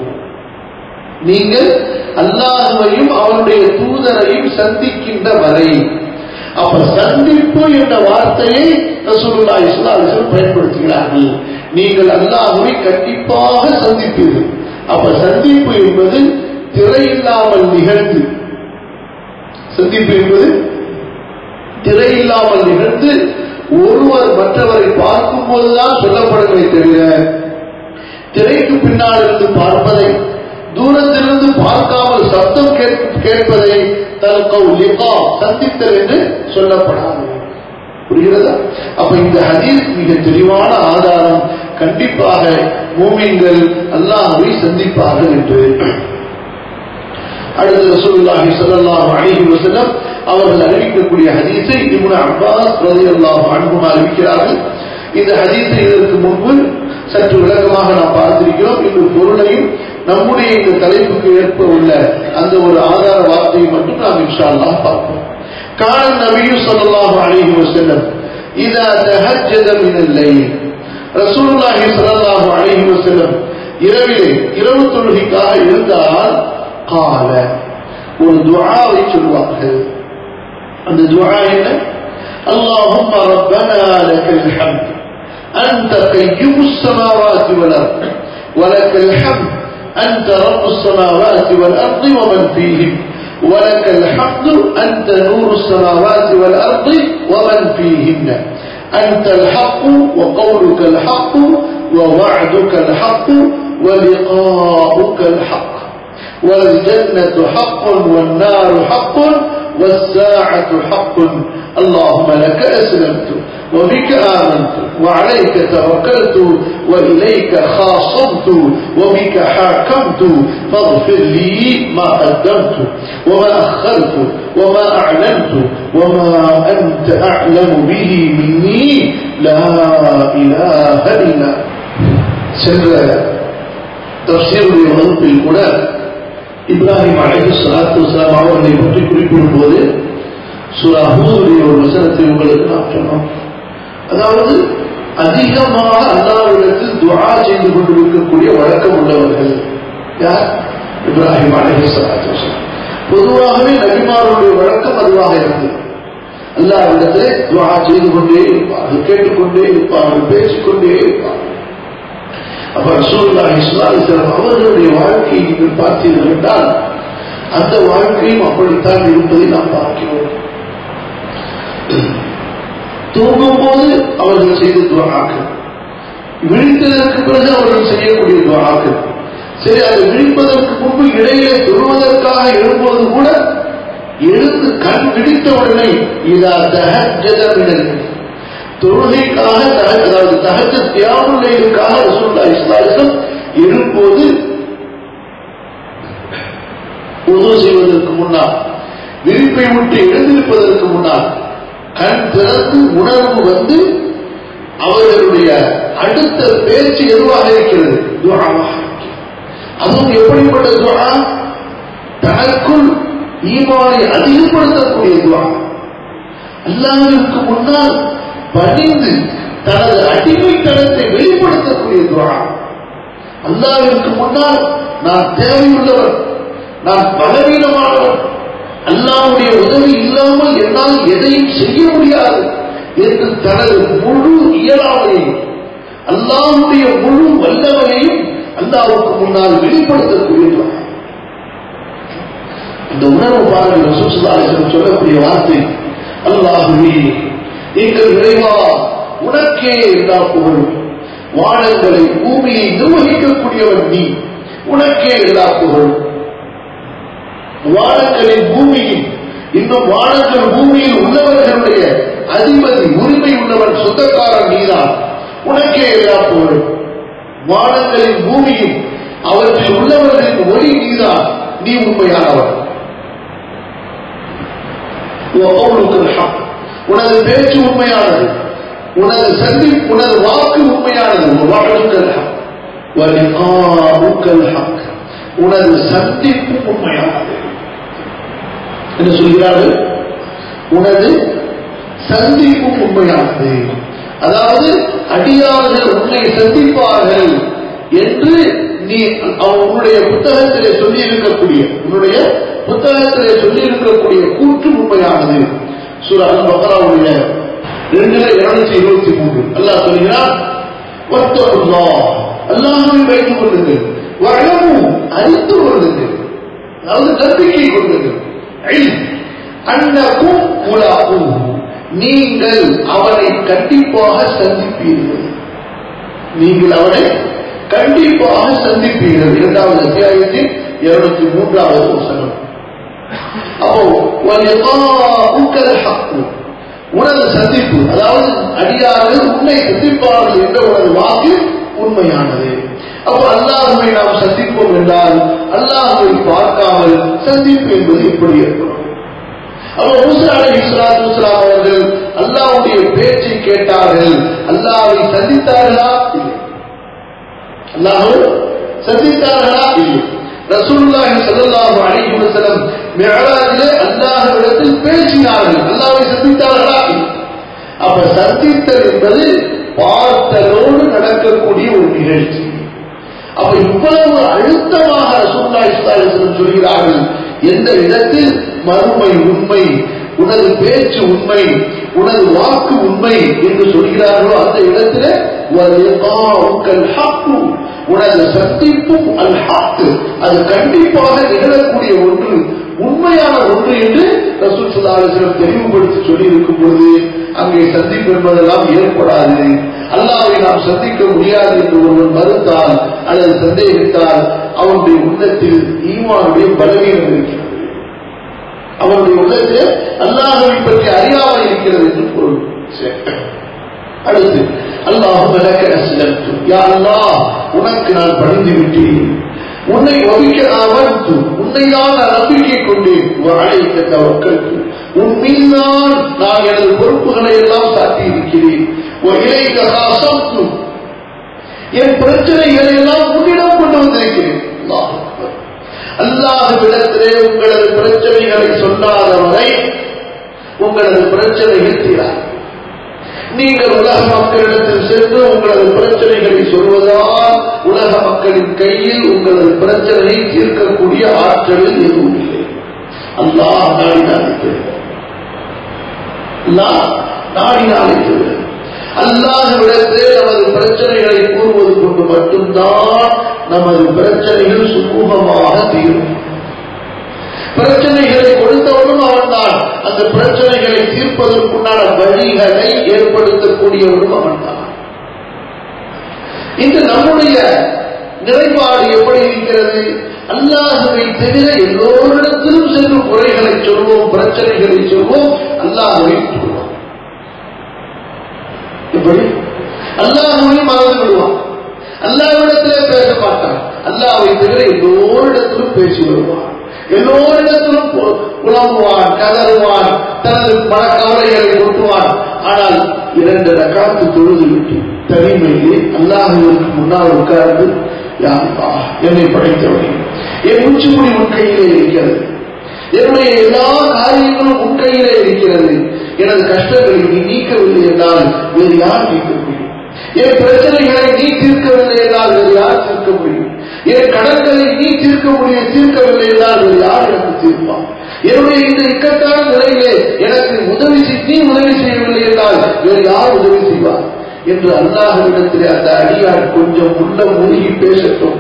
நீங்கள் அல்லாஹுவையும் அவருடைய தூதரையும் சந்திக்கின்ற வரை அப்ப சந்திப்பு என்ற வார்த்தையை ரசூலுல்லாஹி ஸல்லல்லாஹு அலைஹி வஸல்லம் பயன்படுத்துகிறார்கள் நீங்கள் அல்லாஹுவை கண்டிப்பாக சந்திப்பீர்கள் அப்ப சந்திப்பு என்பது திரையில்லாமல் நிகழ்ந்து சந்திப்பு என்பது திரையில்லாமல் நிகழ்ந்து ஒருவர் மற்றவரை பார்க்கும் போதுதான் சொல்லப்படுமே தவிர திரைக்கு பின்னால் இருந்து பார்ப்பதை தூரத்திலிருந்து பார்க்காமல் சப்தம் கேட்பதை தனக்கவு லிகா சந்தித்தல் என்று சொல்லப்படாது புரிகிறதா அப்ப இந்த ஹதீஸ் மிக தெளிவான ஆதாரம் கண்டிப்பாக மூமின்கள் அல்லாஹை சந்திப்பார்கள் என்று அடுத்து ரசூலுல்லாஹி ஸல்லல்லாஹு அலைஹி வஸல்லம் அவர்கள் அறிவிக்கக்கூடிய ஹதீஸை இப்னு அப்பாஸ் ரலியல்லாஹு அன்ஹுமா அறிவிக்கிறார்கள் இந்த ஹதீஸை இதற்கு முன்பு சற்று விளக்கமாக நாம் பார்த்திருக்கிறோம் இந்த பொருளையும் நம்முடைய இந்த தலைப்புக்கு ஏற்ப உள்ள அந்த ஒரு ஆதார வார்த்தையை மட்டும் நாம் இன்ஷா அல்லாஹ் பார்ப்போம் கால நபியு ஸல்லல்லாஹு அலைஹி வஸல்லம் இதா தஹஜ்ஜத மின் அல்லைல் ரசூலுல்லாஹி ஸல்லல்லாஹு அலைஹி வஸல்லம் இரவிலே இரவு தொழுகைக்காக இருந்தால் கால ஒரு துஆவை சொல்வார்கள் அந்த துஆ என்ன اللهم ربنا لك الحمد أنت قيم السماوات والأرض ولك الحمد أنت رب السماوات والأرض ومن فيهم ولك الحمد أنت نور السماوات والأرض ومن فيهن أنت الحق وقولك الحق ووعدك الحق ولقاؤك الحق والجنة حق والنار حق والساعة حق اللهم لك أسلمت وبك آمنت وعليك توكلت وإليك خاصمت وبك حاكمت فاغفر لي ما قدمت وما أخرت وما أعلنت وما أنت أعلم به مني لا إله إلا சென்ற தப்சீருடைய வகுப்பில் கூட இப்ராஹிம் அலைஹி ஸலாத்து வஸலாம் அவர்களை பற்றி குறிப்பிடும் போது சூரா ஹூதுடைய ஒரு வசனத்தை உங்களுக்கு நாம் சொன்னோம் அதாவது அதிகமாக அல்லாவிடத்தில் துஆ செய்து கொண்டிருக்கக்கூடிய வழக்கம் உள்ளவர்கள் யார் இப்ராஹிம் அலைஹி ஸலாத்து வஸலாம் பொதுவாகவே நபிமாருடைய வழக்கம் அதுவாக இருந்தது அல்லாவிடத்திலே துஆ செய்து கொண்டே இருப்பார்கள் கேட்டுக்கொண்டே இருப்பார்கள் பேசிக்கொண்டே இருப்பார்கள் அப்ப ரசூலுல்லாஹி ஸல்லல்லாஹு அலைஹி வஸல்லம் அவர்களுடைய வாழ்க்கையை நீங்கள் பார்த்தீர்கள் என்றால் அந்த வாழ்க்கையும் அப்படித்தான் இருப்பதை நாம் பார்க்கிறோம் தூங்கும் போது அவர்கள் செய்த துவாக்கள் விழித்ததற்கு பிறகு அவர்கள் செய்யக்கூடிய துவாக்கள் சரி அதை விழிப்பதற்கு முன்பு இடையிலே தொழுவதற்காக எழும்போது கூட எழுந்து கண் விழித்த உடனே இதா தஹஜத மினல் தொழுகைக்காக தஹஜ் அதாவது தஹஜ தியாமுல்லைக்காக ரசூலுல்லாஹி ஸல்லல்லாஹு அலைஹி வஸல்லம் எழும்போது உது செய்வதற்கு முன்னால் விரிப்பை விட்டு எழுந்திருப்பதற்கு முன்னால் கண் திறந்து உணர்வு வந்து அவர்களுடைய அடுத்த பேச்சு எதுவாக இருக்கிறது துஆவாக இருக்கிறது. அதுவும் எப்படிப்பட்ட துஆ தனக்குள் ஈமானை அதிகப்படுத்தக்கூடிய துஆ அல்லாஹ்விற்கு முன்னால் பணிந்து தனது அடிமைத்தனத்தை வெளிப்படுத்தக்கூடிய துஆ அல்லாஹ்விற்கு முன்னால் நான் தேவையுள்ளவர் நான் பலவீனமானவர் அல்லாவுடைய உதவி இல்லாமல் என்னால் எதையும் செய்ய முடியாது என்று தனது முழு இயலாமையையும் அல்லாவுடைய முழு வல்லமையையும் அல்லாவுக்கு முன்னால் வெளிப்படுத்தக்கூடிய துஆ. இந்த உணர்வு பாருங்கள் ரசூல் ஸல்லல்லாஹு அலைஹி வஸல்லம் சொல்லக்கூடிய வார்த்தை அல்லாஹுவே எங்கள் இறைவா உனக்கே எல்லா புகழும் வானங்களை பூமியை நிர்வகிக்கக்கூடியவன் நீ உனக்கே எல்லா புகழும் வானங்களின் பூமியில் இன்னும் வானங்கள் பூமியில் உள்ளவர்களுடைய அதிபதி உரிமை உள்ளவன் சொந்தக்காரன் நீதான் உனக்கே எல்லா புகழும் வானங்களின் பூமியில் அவற்றில் உள்ளவர்களின் ஒளி நீதான் நீ உண்மையானவன் وقولك الحق உனது பேச்சு உண்மையானது உனது சந்தி உனது வாக்கு உண்மையானது ووعدك الحق ولقاؤك الحق உனது சந்திப்பு உண்மையானது என்ன சொல்கிறார்கள் உனது சந்திப்பும் உண்மையானது அதாவது அடியார்கள் உன்னை சந்திப்பார்கள் என்று நீ அவன் உன்னுடைய புத்தகத்திலே சொல்லி இருக்கக்கூடிய உன்னுடைய புத்தகத்திலே சொல்லி இருக்கக்கூடிய கூற்று உண்மையானது சூரா பகராவுடைய ரெண்டுல இருநூத்தி இருபத்தி மூன்று அல்லாஹ் சொல்கிறான் ஒத்தகுல்லா அல்லாஹுவை வைத்துக் கொள்ளுங்கள் வழமும் அறிந்து கொள்ளுங்கள் அதாவது நம்பிக்கை கொள்ளுங்கள் அன்னக்கும் முலாக்கும் நீங்கள் அவனை கண்டிப்பாக சந்திப்பீர்கள் நீங்கள் அவனை கண்டிப்பாக சந்திப்பீர்கள் இரண்டாவது அத்தியாயத்தின் இருநூத்தி மூன்றாவது வசனம் அப்போ வலிகாஉக்கல் ஹக்கு உனது சந்திப்பு அதாவது அடியார்கள் உன்னை சந்திப்பார்கள் என்ற உனது வாக்கு உண்மையானது அப்போ அல்லாஹுவை நாம் சந்திப்போம் என்றால் அல்லாஹுவை பார்க்காமல் சந்திப்பு என்பது எப்படி ஏற்படும் அப்போ மூசா அலை இஸ்லாம் முஸ்லாம் அவர்கள் அல்லாஹ்வுடைய பேச்சை கேட்டார்கள் அல்லாஹ்வை சந்தித்தார்களா இல்லை அல்லாஹ் சந்தித்தார்களா இல்லை ரசூலுல்லாஹி ஸல்லல்லாஹு அலைஹி வஸல்லம் மிஅராஜிலே அல்லாஹ்விடத்தில் பேசினார்கள் அல்லாஹ்வை சந்தித்தார்களா இல்லை அப்ப சந்தித்தல் என்பது பார்த்தலோடு நடக்கக்கூடிய ஒரு நிகழ்ச்சி அப்ப இவ்வளவு அழுத்தமாக ரசூல்லா இஸ்லாசனம் சொல்கிறார்கள் எந்த இடத்தில் மறுமை உண்மை உனது பேச்சு உண்மை உனது வாக்கு உண்மை என்று சொல்கிறார்களோ அந்த இடத்துல உனது சந்திப்பும் அல் ஹக்கு அது கண்டிப்பாக நிகழக்கூடிய ஒன்று உண்மையான ஒன்று என்று ரசூல் சுல்லாசிரம் தெளிவுபடுத்தி சொல்லி இருக்கும் பொழுது அங்கே சந்திப்பு என்பதெல்லாம் ஏற்படாது அல்லாவை நாம் சந்திக்க முடியாது என்று ஒருவன் மறுத்தால் அல்லது சந்தேகித்தால் அவனுடைய உள்ளத்தில் ஈமானுடைய பலவீனம் இருக்கிறது அவனுடைய உள்ளத்தில் அல்லாஹவை பற்றி அறியாமல் இருக்கிறது என்று பொருள் அடுத்து அல்லாஹும் எனக்கு அஸ்லம்து யா அல்லாஹ் உனக்கு நான் பணிந்து விட்டேன் உன்னை ஒதுக்க நான் மறுத்து உன்னை தான் நான் நம்பிக்கை கொண்டேன் வாழைக்க தவக்கல்து உன் மீதுதான் நான் எனது பொறுப்புகளை எல்லாம் சாட்டி இருக்கிறேன் இலைக்க காசம்து என் பிரச்சனைகளை எல்லாம் உன்னிடம் கொண்டு வந்திருக்கிறேன் அல்லாஹ் அல்லாஹ்விடத்திலே உங்களது பிரச்சனைகளை சொல்லாதவரை உங்களது பிரச்சனைகள் தீராது நீங்கள் உலக மக்களிடத்தில் சென்று உங்களது பிரச்சனைகளை சொல்வதால் உலக மக்களின் கையில் உங்களது பிரச்சனையை தீர்க்கக்கூடிய ஆற்றலில் எதுவும் இல்லை அல்லாஹ் நாடினாலே அல்லாஹ் நாடினாலே அல்லாஹ்விடத்தே நமது பிரச்சனைகளை கூறுவது கொண்டு மட்டும்தான் நமது பிரச்சனைகள் சுமூகமாக தீரும் பிரச்சனைகளை கொடுத்தவனும் அவன்தான் அந்த பிரச்சனைகளை தீர்ப்பதற்குண்டான வழிகளை ஏற்படுத்தக்கூடியவனும் அவன்தான் இன்று நம்முடைய நிலைப்பாடு எப்படி இருக்கிறது அல்லாஹுவை தவிர எல்லோரிடத்திலும் சென்று குறைகளை சொல்வோம் பிரச்சனைகளை சொல்வோம் அல்லாஹுவை சொல்வோம் எப்படி அல்லாஹுவை மறந்து விடுவான் அல்லாவிடத்திலே பேச மாட்டான் அல்லாவை தவிர எல்லோரிடத்திலும் பேசி வருவான் எல்லோரிடத்திலும் பு- புலம்புவான் கதறுவான் தனது மனக்கவலைகளை கொட்டுவான் ஆனால் இரண்டு ரகாத்து தொழுது விட்டு தனிமையிலே அல்லாஹுவிற்கு முன்னால் உட்கார்ந்து யா அல்லாஹ், என்னை படைத்தவனே என் மூச்சுமுடி உன் கையிலே இருக்கிறது என்னுடைய எல்லா காரியங்களும் உன் கையிலே இருக்கிறது எனது கஷ்டங்களை நீ நீக்கவில்லை என்றால் வேறு யார் நீக்க முடியும் என் பிரச்சனைகளை நீ தீர்க்கவில்லை என்றால் வேறு யார் தீர்க்க முடியும் என் கடன்களை நீ தீர்க்க முடியும் தீர்க்கவில்லை என்றால் வேறு யார் எனக்கு தீர்ப்பான் என்னுடைய இந்த இக்கட்டான நிலையிலே எனக்கு உதவி செய்- நீ உதவி செய்யவில்லை என்றால் வேறு யார் உதவி செய்வார் என்று அல்லாஹ்விடத்திலே அந்த அடியார் கொஞ்சம் உள்ள மூழ்கி பேசட்டும்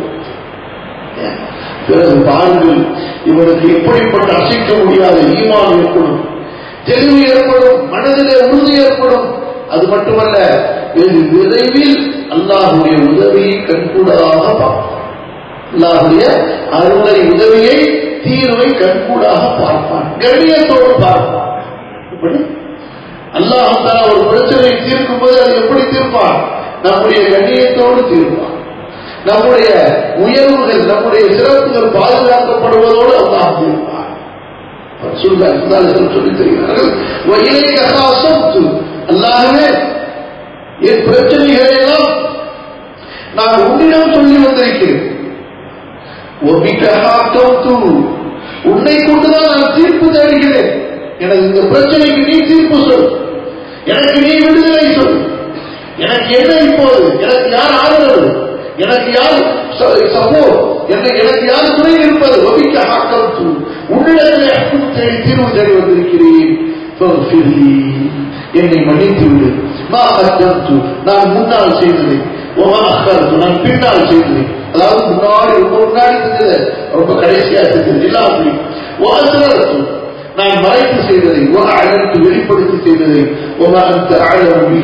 பிறகு பாருங்கள் இவனுக்கு எப்படிப்பட்ட அசைக்க முடியாத ஈமான் ஏற்படும் தெளிவு ஏற்படும் மனதிலே உறுதி ஏற்படும் அது மட்டுமல்ல வெகு விரைவில் அல்லாஹுடைய உதவியை கண்கூடாக பார்ப்பான் அல்லாஹுடைய அருளை உதவியை தீர்வை கண்கூடாக பார்ப்பான் கண்ணியத்தோடு பார்ப்பான் இப்படி அல்லாஹ் தஆலா ஒரு பிரச்சனையை தீர்க்கும் போது அது எப்படி தீர்ப்பான் நம்முடைய கண்ணியத்தோடு தீர்ப்பான் நம்முடைய உயர்வுகள் நம்முடைய சிறப்புகள் பாதுகாக்கப்படுவதோடு அல்லாஹ் தீர்ப்பான் ரசூலுல்லாஹி ஸல்லல்லாஹு அலைஹி வஸல்லம் சொல்லி தருகிறார்கள் வயிலை கசாசத்து அல்லாஹ்வே என் பிரச்சனைகளை எல்லாம் நான் உன்னிடம் சொல்லி வந்திருக்கிறேன் ஒபிக்க ஹாக்கம்து உன்னை கொண்டுதான் நான் தீர்ப்பு தேடுகிறேன் எனக்கு இந்த பிரச்சனைக்கு நீ தீர்ப்பு சொல் எனக்கு நீ விடுதலை சொல் எனக்கு என்ன இப்போது எனக்கு யார் ஆதரவு எனக்கு யார் சப்போ என்னை எனக்கு யார் துணை இருப்பது ஒபிக்க ஹாக்கம்து உன்னிடத்தில் ஹக்கும் தேடி தீர்வு தேடி வந்திருக்கிறேன் فاغفر لي. என்னை மன்னித்து விடு மா அஜம்து நான் முன்னால் செய்ததை ஒமா அக்கறது நான் பின்னால் செய்ததை அதாவது முன்னாடி ரொம்ப முன்னாடி செஞ்சது ரொம்ப கடைசியா செஞ்சது எல்லாம் அப்படி வாசலத்து நான் மறைத்து செய்ததை ஒ அழகு வெளிப்படுத்தி செய்ததை ஒமா அந்த அழகு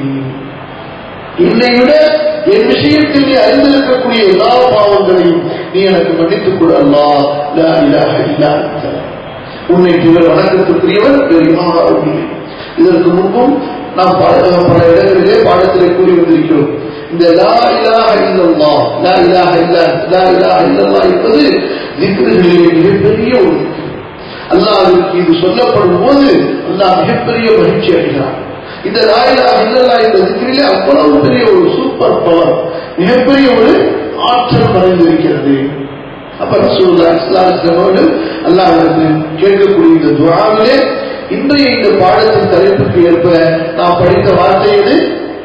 என்னை விட என் விஷயத்தில் நீ அறிந்திருக்கக்கூடிய எல்லா பாவங்களையும் நீ எனக்கு மன்னித்துக் கொடு அல்லா லா இலாஹ இல்லா அன்த. உன்னை தவிர வணக்கத்துக்குரியவர் வேறு யாரும் இல்லை இதற்கு முன்பும் நாம் பல பல இடங்களிலே பாடத்திலே கூறி வந்திருக்கிறோம் இந்த லா இலாஹ இல்லல்லா லா இலாஹ இல்லா லா இலாஹ இல்லல்லா என்பது திக்ருகளிலே மிகப்பெரிய ஒரு அல்லாஹ்விற்கு இது சொல்லப்படும் போது அல்லாஹ் மிகப்பெரிய மகிழ்ச்சி அடைகிறார் இந்த லா இலாஹ இல்லல்லா இந்த திக்ரிலே அவ்வளவு பெரிய ஒரு சூப்பர் பவர் மிகப்பெரிய ஒரு ஆற்றல் மறைந்திருக்கிறது அப்ப ரசூலுல்லாஹி ஸல்லல்லாஹு அலைஹி வஸல்லம் அவர்கள் அல்லாஹ்விடத்தில் கேட்கக்கூடிய இந்த துஆவிலே இன்றைய இந்த பாடத்தின் தலைப்புக்கு ஏற்ப நாம் படித்த வார்த்தை எது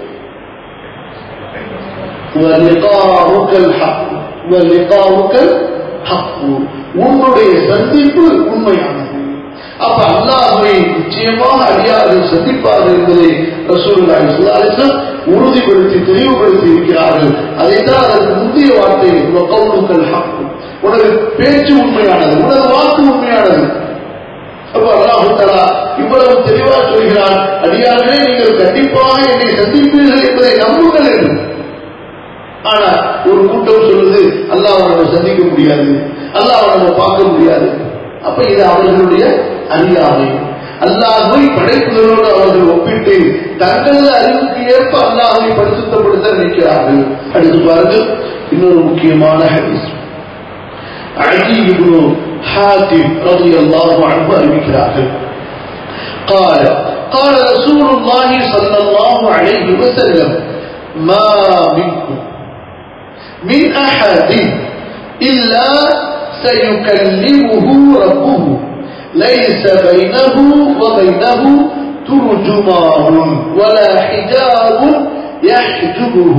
وَلِقَاؤُكَ الْحَقُّ وَلِقَاؤُكَ الْحَقُّ உன்னுடைய சந்திப்பு உண்மையானது அப்ப அல்லாஹ்வை நிச்சயமாக அடியார்கள் சந்திப்பார்கள் என்பதை ரசூலுல்லாஹி ஸல்லல்லாஹு அலைஹி வஸல்லம் உறுதிப்படுத்தி தெளிவுபடுத்தி இருக்கிறார்கள் அதைத்தான் அதற்கு முந்தைய வார்த்தை வகவுலுக்கல் ஹக் உனது பேச்சு உண்மையானது உனது வாக்கு உண்மையானது அப்ப அல்லாஹு தஆலா இவ்வளவு தெளிவாக சொல்கிறான் அடியார்களே நீங்கள் கண்டிப்பாக என்னை சந்திப்பீர்கள் என்பதை நம்புங்கள் என்று ஆனா ஒரு கூட்டம் சொல்லுது அல்லாஹ் நம்ம சந்திக்க முடியாது அல்லாஹ் நம்ம பார்க்க முடியாது அப்ப இது அவர்களுடைய அறியாமை அல்லாஹை படைப்புகளோடு அவர்கள் ஒப்பிட்டு தங்களது அறிவுக்கு ஏற்ப அல்லாஹை பரிசுத்தப்படுத்த நினைக்கிறார்கள் அடுத்து பாருங்கள் இன்னொரு முக்கியமான ஹதீஸ் அலி இப்னு ஹாத்திம் ரலியல்லாஹு அன்ஹு அறிவிக்கிறார்கள் قال قال رسول الله صلى الله عليه وسلم ما منكم من أحد إلا سيكلمه ربه ليس بينه وبينه ترجمان ولا حجاب يحجبه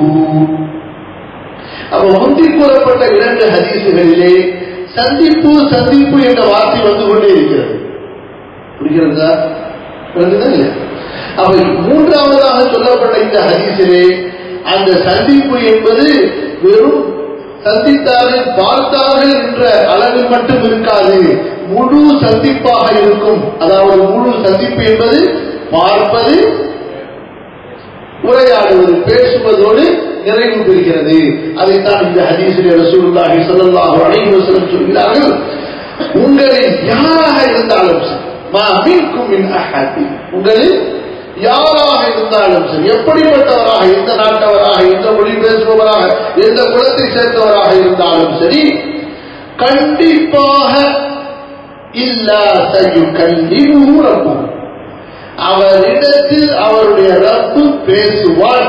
அப்ப முந்தி கூறப்பட்ட இரண்டு ஹதீசுகளிலே சந்திப்பு சந்திப்பு என்ற வார்த்தை வந்து கொண்டே இருக்கிறது புரிகிறதா புரியுதா இல்லையா அப்ப மூன்றாவதாக சொல்லப்பட்ட இந்த ஹதீஸிலே அந்த சந்திப்பு என்பது வெறும் சந்தித்தார்கள் பார்த்தார்கள் என்ற அளவில் மட்டும் இருக்காது முழு சந்திப்பாக இருக்கும் அதாவது முழு சந்திப்பு என்பது பார்ப்பது உரையாடுவது பேசுவதோடு நிறைவு பெறுகிறது அதைத்தான் இந்த ஹதீஸிலே ரசூலுல்லாஹி ஸல்லல்லாஹு அலைஹி வஸல்லம் சொல்கிறார்கள் உங்களில் யாராக இருந்தாலும் சரி மா மின்கும் மின் அஹதி உங்களில் யாராக இருந்தாலும் சரி எப்படிப்பட்டவராக எந்த நாட்டவராக எந்த மொழி பேசுபவராக எந்த குலத்தை சேர்ந்தவராக இருந்தாலும் சரி கண்டிப்பாக இல்லா சயு கல்லிமு ரப்பு அவரிடத்தில் அவருடைய ரப்பு பேசுவார்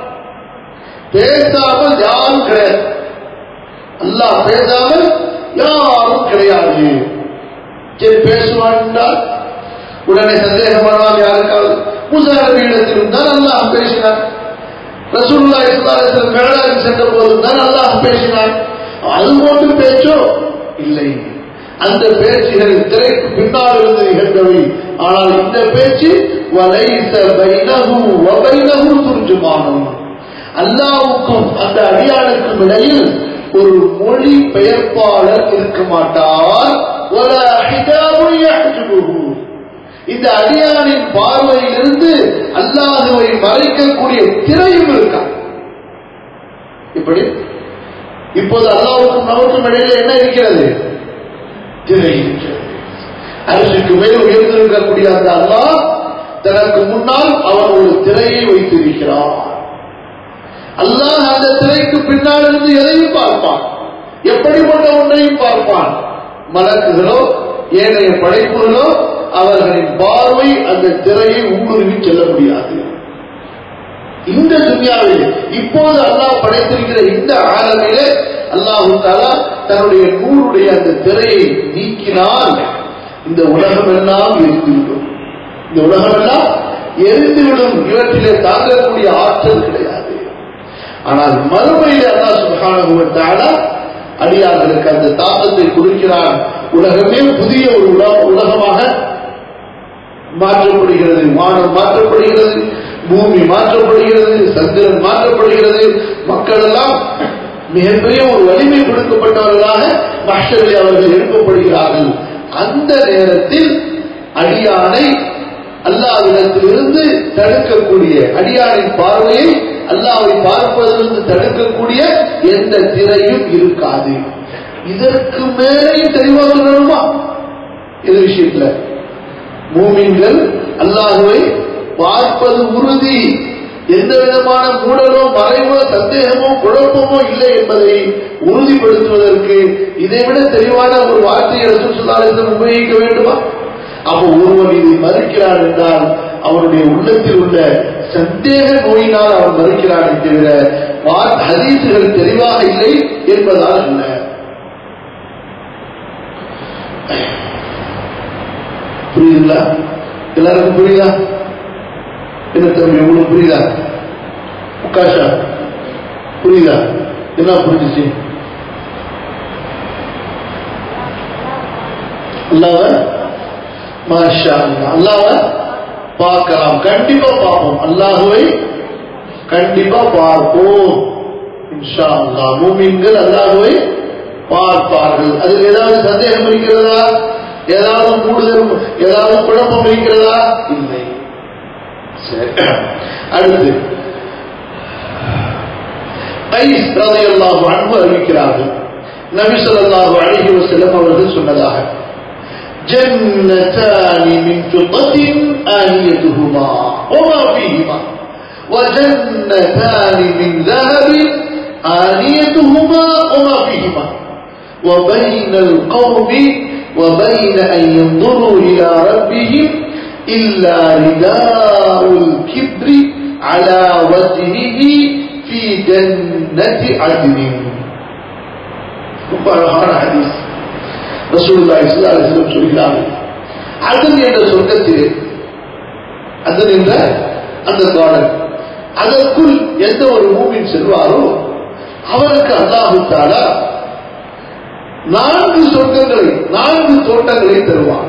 பேசாமல் யாரும் கிடையாது அல்லாஹ் பேசாமல் யாரும் கிடையாது சரி பேசுவான் என்றால் உடனே சந்தேகம் வரலாம் யாருக்காவது மூசா நபியிடத்திலும் தான் அல்லாஹ் பேசினார் ரசூல்லா இஸ்லாத்தில் மேலாக சென்ற போதும் தான் அல்லாஹ் பேசினார் அது போன்று பேச்சோ இல்லை அந்த பேச்சுகள் திரைக்கு பின்னால் இருந்து நிகழ்ந்தவை ஆனால் இந்த பேச்சு வலைச பைனஹு வபைனஹு துர்ஜுமானும் அல்லாவுக்கும் அந்த அடியானுக்கும் இடையில் ஒரு மொழி பெயர்ப்பாளர் இருக்க மாட்டார் ஒரு இந்த அடியானின் பார்வையிலிருந்து அல்லாஹுவை மறைக்கக்கூடிய திரையும் இருக்கா இப்படி இப்போது அல்லாவுக்கும் நமக்கும் இடையில என்ன இருக்கிறது திரை இருக்கிறது அரசுக்கு மேல் உயர்ந்திருக்கக்கூடிய அந்த அல்லாஹ் தனக்கு முன்னால் அவன் ஒரு திரையை வைத்திருக்கிறான் அல்லாஹ் அந்த திரைக்கு பின்னால் இருந்து எதையும் பார்ப்பான் எப்படிப்பட்ட ஒன்றையும் பார்ப்பான் மலக்குகளோ ஏனைய படைப்புகளோ அவர்களின் பார்வை அந்த திரையை ஊடுருவி செல்ல முடியாது இந்த துன்யாவில் இப்போது அல்லாஹ் படைத்திருக்கிற இந்த ஆலமிலே அல்லாஹு தாலா தன்னுடைய நூறுடைய அந்த திரையை நீக்கினால் இந்த உலகம் எல்லாம் எரிந்துவிடும் இந்த உலகம் எல்லாம் எரிந்துவிடும் இவற்றிலே தாங்கக்கூடிய ஆற்றல் கிடையாது ஆனால் மறுமையில் அல்லாஹ் சுபகான அடியார்களுக்கு அந்த தாக்கத்தை கொடுக்கிறான் உலகமே புதிய ஒரு உலகமாக மாற்றப்படுகிறது வானம் மாற்றப்படுகிறது பூமி மாற்றப்படுகிறது சந்திரன் மாற்றப்படுகிறது மக்கள் எல்லாம் மிகப்பெரிய ஒரு வலிமை கொடுக்கப்பட்டவர்களாக மஷரில் அவர்கள் எழுப்பப்படுகிறார்கள் அந்த நேரத்தில் அடியானை அல்லாவிடத்திலிருந்து தடுக்கக்கூடிய அடியானின் பார்வையை அல்லாவை பார்ப்பதிலிருந்து தடுக்கக்கூடிய எந்த திரையும் இருக்காது இதற்கு மேலேயும் தெளிவாக சொல்லணுமா இது விஷயத்துல மூமின்கள் அல்லாஹுவை பார்ப்பது உறுதி எந்த விதமான மூடலோ மறைவோ சந்தேகமோ குழப்பமோ இல்லை என்பதை உறுதிப்படுத்துவதற்கு இதைவிட தெளிவான ஒரு வார்த்தையை ரசூல் சுல்லாலிசம் உபயோகிக்க வேண்டுமா அப்போ ஒருவன் இதை மறுக்கிறான் என்றால் அவனுடைய உள்ளத்தில் உள்ள சந்தேக நோயினால் அவன் மறுக்கிறானே தவிர ஹதீசுகள் தெளிவாக இல்லை என்பதால் அல்ல புரியுதுங்களா எல்லாருக்கும் புரியுதா என்ன தம்பி உங்களுக்கு புரியுதா உக்காஷா புரியுதா என்ன புரிஞ்சிச்சு அல்லாவ மாஷா அல்லாவ பார்க்கலாம் கண்டிப்பா பார்ப்போம் அல்லாஹுவை கண்டிப்பா பார்ப்போம் இன்ஷா அல்லா மூமின்கள் அல்லாஹுவை பார்ப்பார்கள் அதில் ஏதாவது சந்தேகம் இருக்கிறதா ஏதாவது மூடுதல் ஏதாவது குழப்பம் இருக்கிறதா இல்லை சரி அடுத்து கைஸ் ரதையல்லாஹு அன்பு அறிவிக்கிறார்கள் நபி ஸல்லல்லாஹு அலைஹி வஸல்லம் அவர்கள் சொன்னதாக جنتان من فضة آنيتهما وما فيهما وجنتان من ذهب آنيتهما وما فيهما وبين القوم وبين أن ينظروا إلى ربهم إلا رداء الكبر على وجهه في جنة عدن ரொம்ப அழகான ஹதீஸ் ரசூலுல்லாஹி ஸல்லல்லாஹு அலைஹி வஸல்லம் சொல்கிறார்கள் அதன் என்ற சொர்க்கத்திலே அதன் என்ற அந்த கார்டன் அதற்குள் எந்த ஒரு மூமின் செல்வாரோ அவருக்கு அல்லாஹு தாலா நான்கு சொர்க்கங்களை நான்கு தோட்டங்களை தருவான்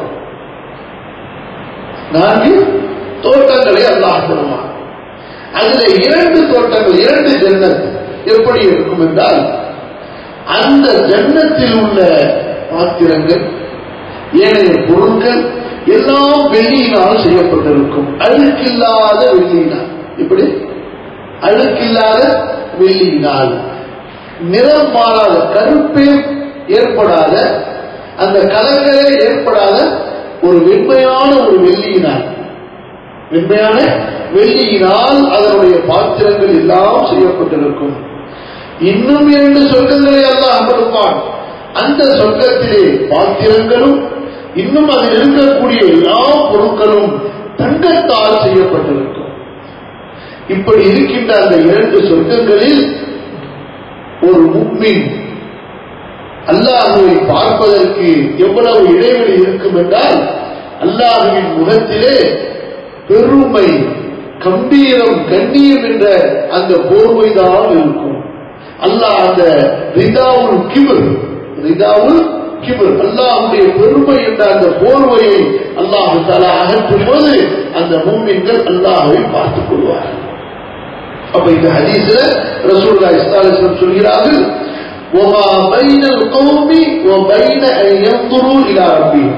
நான்கு தோட்டங்களை அல்லாஹ் தருவான் அதுல இரண்டு தோட்டங்கள் இரண்டு ஜன்னத் எப்படி இருக்கும் என்றால் அந்த ஜன்னத்தில் உள்ள பாத்திரங்கள் ஏனைய பொருட்கள் எல்லாம் வெள்ளியினால் செய்யப்பட்டிருக்கும் அழுக்கில்லாத வெள்ளியினால் இப்படி அழுக்கில்லாத வெள்ளியினால் நிறம் மாறாத கருப்பே ஏற்படாத அந்த கலங்களே ஏற்படாத ஒரு வெண்மையான ஒரு வெள்ளியினால் வெண்மையான வெள்ளியினால் அதனுடைய பாத்திரங்கள் எல்லாம் செய்யப்பட்டிருக்கும் இன்னும் இரண்டு சொர்க்கங்களை அல்லாஹ் கொடுப்பான் அந்த சொர்க்கத்திலே பாத்திரங்களும் இன்னும் அதில் இருக்கக்கூடிய எல்லா பொருட்களும் தங்கத்தால் செய்யப்பட்டிருக்கும் இப்படி இருக்கின்ற அந்த இரண்டு சொர்க்கங்களில் ஒரு முக்மின் அல்லாஹுவை பார்ப்பதற்கு எவ்வளவு இடைவெளி இருக்கும் என்றால் அல்லாஹுவின் முகத்திலே பெருமை கம்பீரம் கண்ணியம் என்ற அந்த போர்வைதான் இருக்கும் அல்லாஹ் அந்த ரிதாவுல் கிபர் ரிதாவுல் கிபர் அல்லாஹுடைய பெருமை என்ற அந்த போர்வையை அல்லாஹு தலா அகற்றும் போது அந்த மூமின்கள் அல்லாஹுவை பார்த்துக் கொள்வார்கள் அப்ப இந்த ஹதீஸ்ல ரசூலுல்லாஹி ஸல்லல்லாஹு அலைஹி வஸல்லம் சொல்கிறார்கள் وما بين القوم وبين أن ينظروا إلى ربهم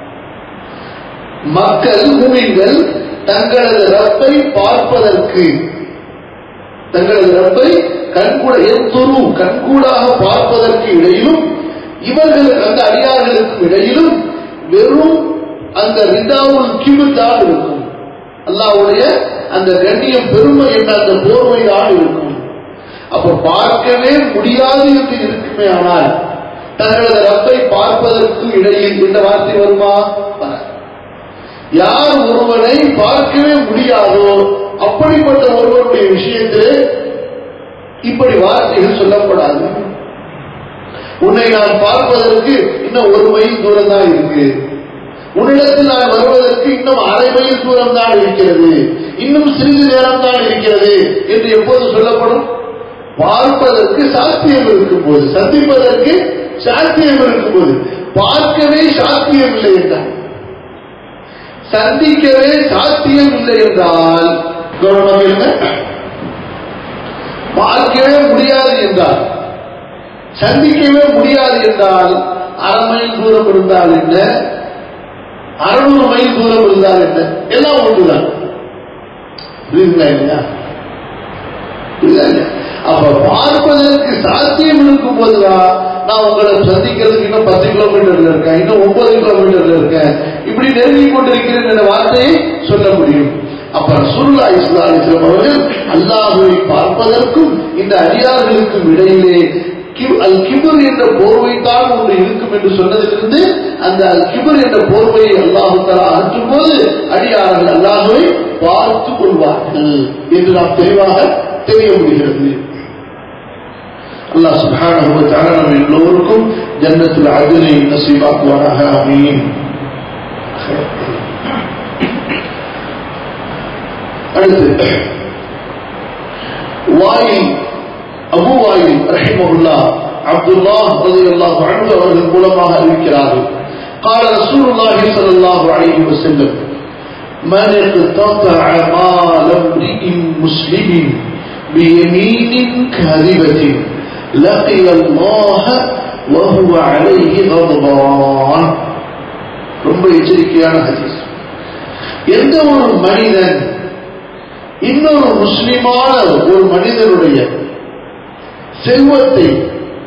மக்கள் மூமின்கள் தங்களது ரப்பை பார்ப்பதற்கு தங்களது ரப்பை கண்கூட எத்துரு கண்கூடாக பார்ப்பதற்கு இடையிலும் இவர்களுக்கு அந்த அடியார்களுக்கும் இடையிலும் வெறும் அந்த ரிதாவுல் கிபு தான் இருக்கும் அல்லாவுடைய அந்த கண்ணியம் பெருமை என்ற அந்த போர்வை தான் இருக்கும் அப்ப பார்க்கவே முடியாது என்று இருக்குமே ஆனால் தங்களது ரப்பை பார்ப்பதற்கு இடையில் இந்த வார்த்தை வருமா வராது. யார் ஒருவனை பார்க்கவே முடியாதோ அப்படிப்பட்ட ஒருவருடைய விஷயத்திலே இப்படி வார்த்தைகள் சொல்லப்படாது உன்னை நான் பார்ப்பதற்கு இன்னும் ஒரு மைல் தூரம் தான் இருக்கு உன்னிடத்தில் நான் வருவதற்கு இன்னும் அரை மைல் தூரம் தான் இருக்கிறது இன்னும் சிறிது நேரம் தான் இருக்கிறது என்று எப்போது சொல்லப்படும் பார்ப்பதற்கு சாத்தியம் இருக்கும் போது சந்திப்பதற்கு சாத்தியம் இருக்கும் போது பார்க்கவே சாத்தியம் இல்லை என்றால் சந்திக்கவே சாத்தியம் இல்லை என்றால் கவனமாக இருங்க பார்க்கவே முடியாது என்றால் சந்திக்கவே முடியாது என்றால் அரை மைல் தூரம் இருந்தால் என்ன அறுநூறு மைல் தூரம் இருந்தால் என்ன எல்லாம் ஒன்றுதான் புரியுதுங்களா இல்லையா புரியுதா இல்லையா அப்ப பார்ப்பதற்கு சாத்தியம் இருக்கும் போதுதான் நான் உங்களை சந்திக்கிறதுக்கு இன்னும் பத்து கிலோமீட்டர்ல இருக்கேன் இன்னும் ஒன்பது கிலோமீட்டர்ல இருக்கேன் இப்படி நெருங்கி கொண்டிருக்கிறேன் என்ற வார்த்தையை சொல்ல முடியும் அப்ப சுருல்லா இஸ்லாம் அவர்கள் அல்லாஹுவை பார்ப்பதற்கும் இந்த அடியார்களுக்கும் இடையிலே கி- அல் கிபர் என்ற போர்வைத்தான் ஒன்று இருக்கும் என்று சொன்னதிலிருந்து அந்த அல் கிபர் என்ற போர்வையை அல்லாஹு தலா அகற்றும் போது அடியார்கள் அல்லாஹுவை பார்த்துக் கொள்வார்கள் என்று நாம் தெளிவாக தெரிய முடிகிறது அல்லாஹ் சுப்ஹானஹு வ தஆலா நம்ம எல்லோருக்கும் ஜன்னத்துல் அத்னை நசீபாக்குவானாக ஆமீன் அடுத்து வாயில் அபு வாயில் ரஹிமஹுல்லா அப்துல்லாஹ் ரலியல்லாஹு அன்ஹு அவர்கள் மூலமாக அறிவிக்கிறார்கள் قال رسول الله صلى الله عليه وسلم من اقتطع مال امرئ مسلم بيمين كاذبة لقي الله وهو عليه غضبان ரொம்ப எச்சரிக்கையான ஹதீஸ் எந்த ஒரு மனிதன் இன்னொரு முஸ்லிமான ஒரு மனிதனுடைய செல்வத்தை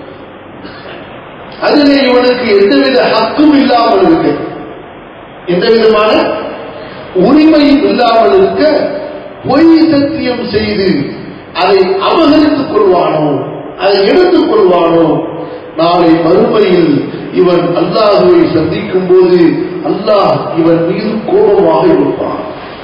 அதிலே இவனுக்கு எந்தவித ஹக்கும் இல்லாமல் இருக்க எந்த விதமான உரிமையும் இல்லாமல் இருக்க பொய் சத்தியம் செய்து அதை அபகரித்துக் கொள்வானோ அதை எடுத்துக் கொள்வானோ நாளை மறுமையில் இவன் அல்லாஹுவை சந்திக்கும் போது அல்லாஹ் இவன் மீது கோபமாக இருப்பான்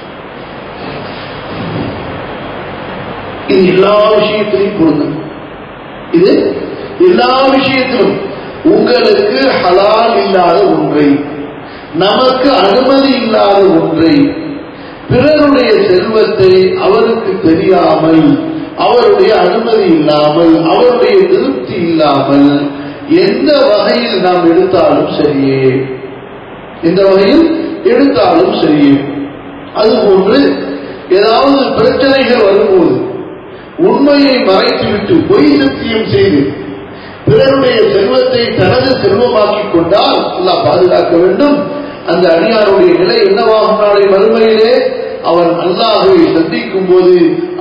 இது எல்லா விஷயத்திலையும் பொருந்தும் இது எல்லா விஷயத்திலும் உங்களுக்கு ஹலால் இல்லாத ஒன்றை நமக்கு அனுமதி இல்லாத ஒன்றை பிறருடைய செல்வத்தை அவருக்கு தெரியாமல் அவருடைய அனுமதி இல்லாமல் அவருடைய திருப்தி இல்லாமல் எந்த வகையில் நாம் எடுத்தாலும் சரியே எந்த வகையில் எடுத்தாலும் சரியே அதுபோன்று ஏதாவது பிரச்சனைகள் வரும்போது உண்மையை மறைத்துவிட்டு பொய் சத்தியம் செய்து பிறருடைய செல்வத்தை தனது செல்வமாக்கிக் கொண்டால் அல்லாஹ் பாதுகாக்க வேண்டும் அந்த அடியாருடைய நிலை என்னவாகும் நாளை மறுமையிலே அவன் அல்லாஹுவை சந்திக்கும் போது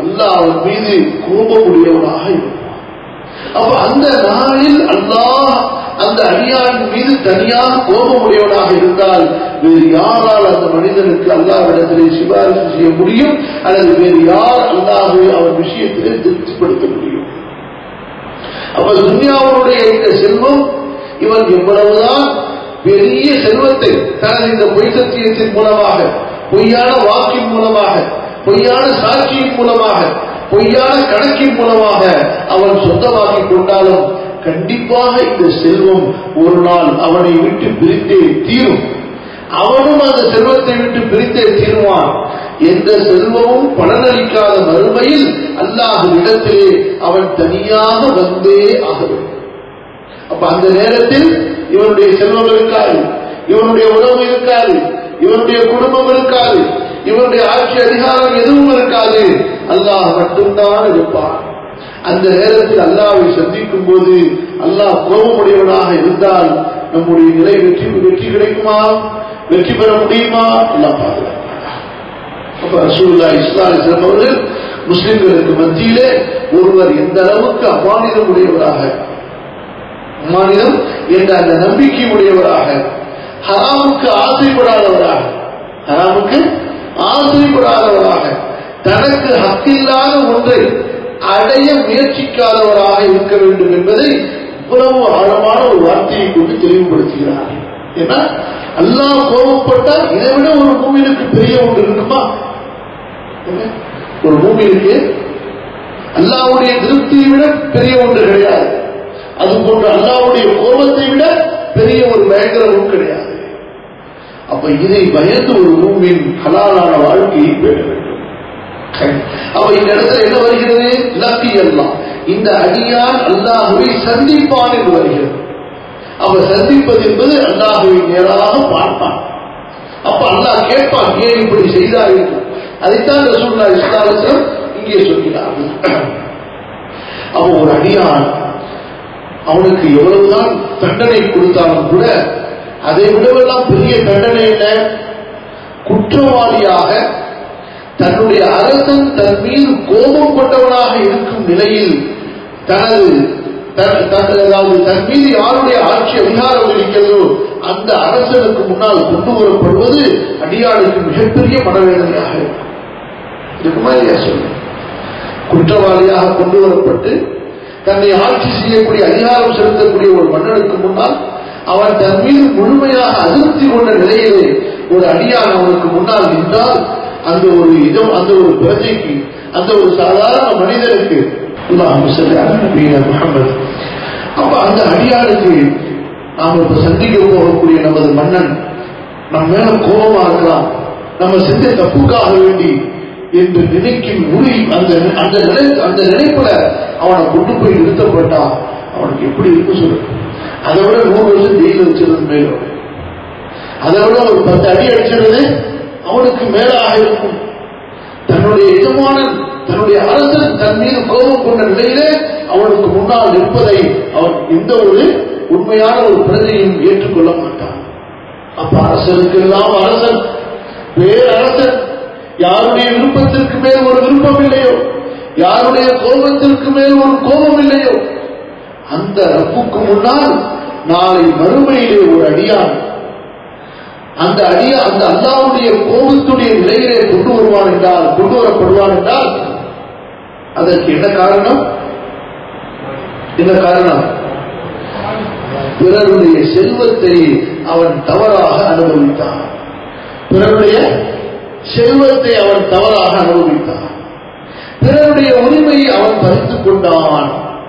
அல்லாஹ் அவன் மீது கோபமுடையவனாக இருப்பான் அப்ப அந்த நாளில் அல்லாஹ் அந்த அடியான் மீது தனியாக கோபமுடையவனாக இருந்தால் வேறு யாரால் அந்த மனிதனுக்கு அல்லாவிடத்திலே சிபாரிசு செய்ய முடியும் அல்லது வேறு யார் அல்லாஹை அவன் விஷயத்திலே திருப்திப்படுத்த முடியும் அப்ப துன்யாவுடைய இந்த செல்வம் இவன் எவ்வளவுதான் பெரிய செல்வத்தை தனது இந்த பொய் சத்தியத்தின் மூலமாக பொய்யான வாக்கின் மூலமாக பொய்யான சாட்சியின் மூலமாக பொய்யான கணக்கின் மூலமாக அவன் சொந்தமாக்கிக் கொண்டாலும் கண்டிப்பாக இந்த செல்வம் ஒரு நாள் அவனை விட்டு பிரித்தே தீரும் அவனும் அந்த செல்வத்தை விட்டு பிரித்தே தீருவான் எந்த செல்வமும் பலனளிக்காத மறுமையில் அல்லாஹுவிடத்திலே அவன் தனியாக வந்தே ஆக வேண்டும் அப்ப அந்த நேரத்தில் இவனுடைய செல்வம் இருக்காது இவனுடைய உறவு இருக்காது இவனுடைய குடும்பம் இருக்காது இவனுடைய ஆட்சி அதிகாரம் எதுவும் இருக்காது அல்லாஹ் மட்டும்தான் இருப்பான் அந்த நேரத்தில் அல்லாவை சந்திக்கும் போது அல்லாஹ் கோபமுடையவனாக இருந்தால் நம்முடைய நிலை வெற்றி வெற்றி கிடைக்குமா வெற்றி பெற முடியுமா எல்லாம் பாதுகாப்பாங்க அப்ப ரசூல்லா இஸ்லாம் அவர்கள் முஸ்லிம்களுக்கு மத்தியிலே ஒருவர் எந்த அளவுக்கு அமானிதம் உடையவராக அமானிதம் என்ற அந்த நம்பிக்கை உடையவராக ஹராமுக்கு ஆசைப்படாதவராக ஹராமுக்கு ஆசைப்படாதவராக தனக்கு ஹக்கில்லாத ஒன்றை அடைய முயற்சிக்காதவராக இருக்க வேண்டும் என்பதை இவ்வளவு ஆழமான ஒரு வார்த்தையை கொண்டு தெளிவுபடுத்துகிறார் ஏன்னா அல்லாஹ் கோபப்பட்டால் இதை விட ஒரு மூமினுக்கு பெரிய ஒன்று இருக்குமா ஒரு மூமினுக்கு அல்லாவுடைய திருப்தியை விட பெரிய ஒன்று கிடையாது அது போன்ற அல்லாவுடைய கோபத்தை விட பெரிய ஒரு பயங்கரமும் கிடையாது அப்ப இதை பயந்து ஒரு மூமின் ஹலாலான வாழ்க்கையை பெற வேண்டும் அப்ப இந்த இடத்துல என்ன வருகிறது லக்கி அல்லாஹ் இந்த அடியான் அல்லாஹுவை சந்திப்பான் என்று வருகிறது அவ சந்திப்பது என்பது அல்லாஹுவை நேராக பார்ப்பான் அப்ப அல்லாஹ் கேட்பான் ஏன் இப்படி செய்தார் என்று அதைத்தான் ரசூல்லா இஸ்லாமிசம் இங்கே சொல்கிறார்கள் அவ ஒரு அடியான் அவனுக்கு எவ்வளவுதான் தண்டனை கொடுத்தாலும் கூட அதை விடவெல்லாம் பெரிய தண்டனை என்ன குற்றவாளியாக தன்னுடைய அரசன் தன் மீது கோபம் கொண்டவனாக இருக்கும் நிலையில் தனது அதாவது தன் மீது யாருடைய ஆட்சி அதிகாரம் இருக்கிறதோ அந்த அரசனுக்கு முன்னால் கொண்டு வரப்படுவது அடியாளுக்கு மிகப்பெரிய மனவேதனையாக இருக்கும் இருக்குமா இல்லையா சொல்லு குற்றவாளியாக கொண்டு வரப்பட்டு தன்னை ஆட்சி செய்யக்கூடிய அதிகாரம் செலுத்தக்கூடிய ஒரு மன்னனுக்கு முன்னால் அவன் தன் மீது முழுமையாக அதிருப்தி கொண்ட நிலையிலே ஒரு அடியான் அவனுக்கு முன்னால் நின்றால் அந்த ஒரு இதம் அந்த ஒரு பிரஜைக்கு அந்த ஒரு சாதாரண மனிதனுக்கு முகமது அப்ப அந்த அடியாளுக்கு நாம் இப்ப சந்திக்க போகக்கூடிய நமது மன்னன் நம்ம மேல கோபமா இருக்கலாம் நம்ம செஞ்ச தப்புக்காக வேண்டி என்று நினைக்கும் உரி அந்த அந்த நிலை அந்த நினைப்புல அவனை கொண்டு போய் நிறுத்தப்பட்டா அவனுக்கு எப்படி இருக்கு சொல்லு அதை விட நூறு வருஷம் ஜெயில வச்சிருந்தது மேலும் அதை விட ஒரு பத்து அடி அடிச்சிருந்தது அவனுக்கு மேலாக இருக்கும் தன்னுடைய எஜமானன் தன்னுடைய அரசன் தன் மீது கோபம் கொண்ட நிலையிலே அவனுக்கு முன்னால் நிற்பதை அவன் எந்த ஒரு உண்மையான ஒரு பிரஜையும் ஏற்றுக்கொள்ள மாட்டான் அப்ப அரசனுக்கு எல்லாம் அரசன் பேரரசன் யாருடைய விருப்பத்திற்கு மேல் ஒரு விருப்பம் இல்லையோ யாருடைய கோபத்திற்கு மேல் ஒரு கோபம் இல்லையோ அந்த ரப்புக்கு முன்னால் நாளை மறுமையிலே ஒரு அடியான் அந்த அடிய அந்த அல்லாவுடைய கோபத்துடைய நிலையிலே கொண்டு வருவான் என்றால் கொண்டு வரப்படுவான் என்றால் அதற்கு என்ன காரணம் என்ன காரணம் பிறருடைய செல்வத்தை அவன் தவறாக அனுபவித்தான் பிறருடைய செல்வத்தை அவன் தவறாக அனுபவித்தான் பிறருடைய உரிமையை அவன் பறித்துக் கொண்டான்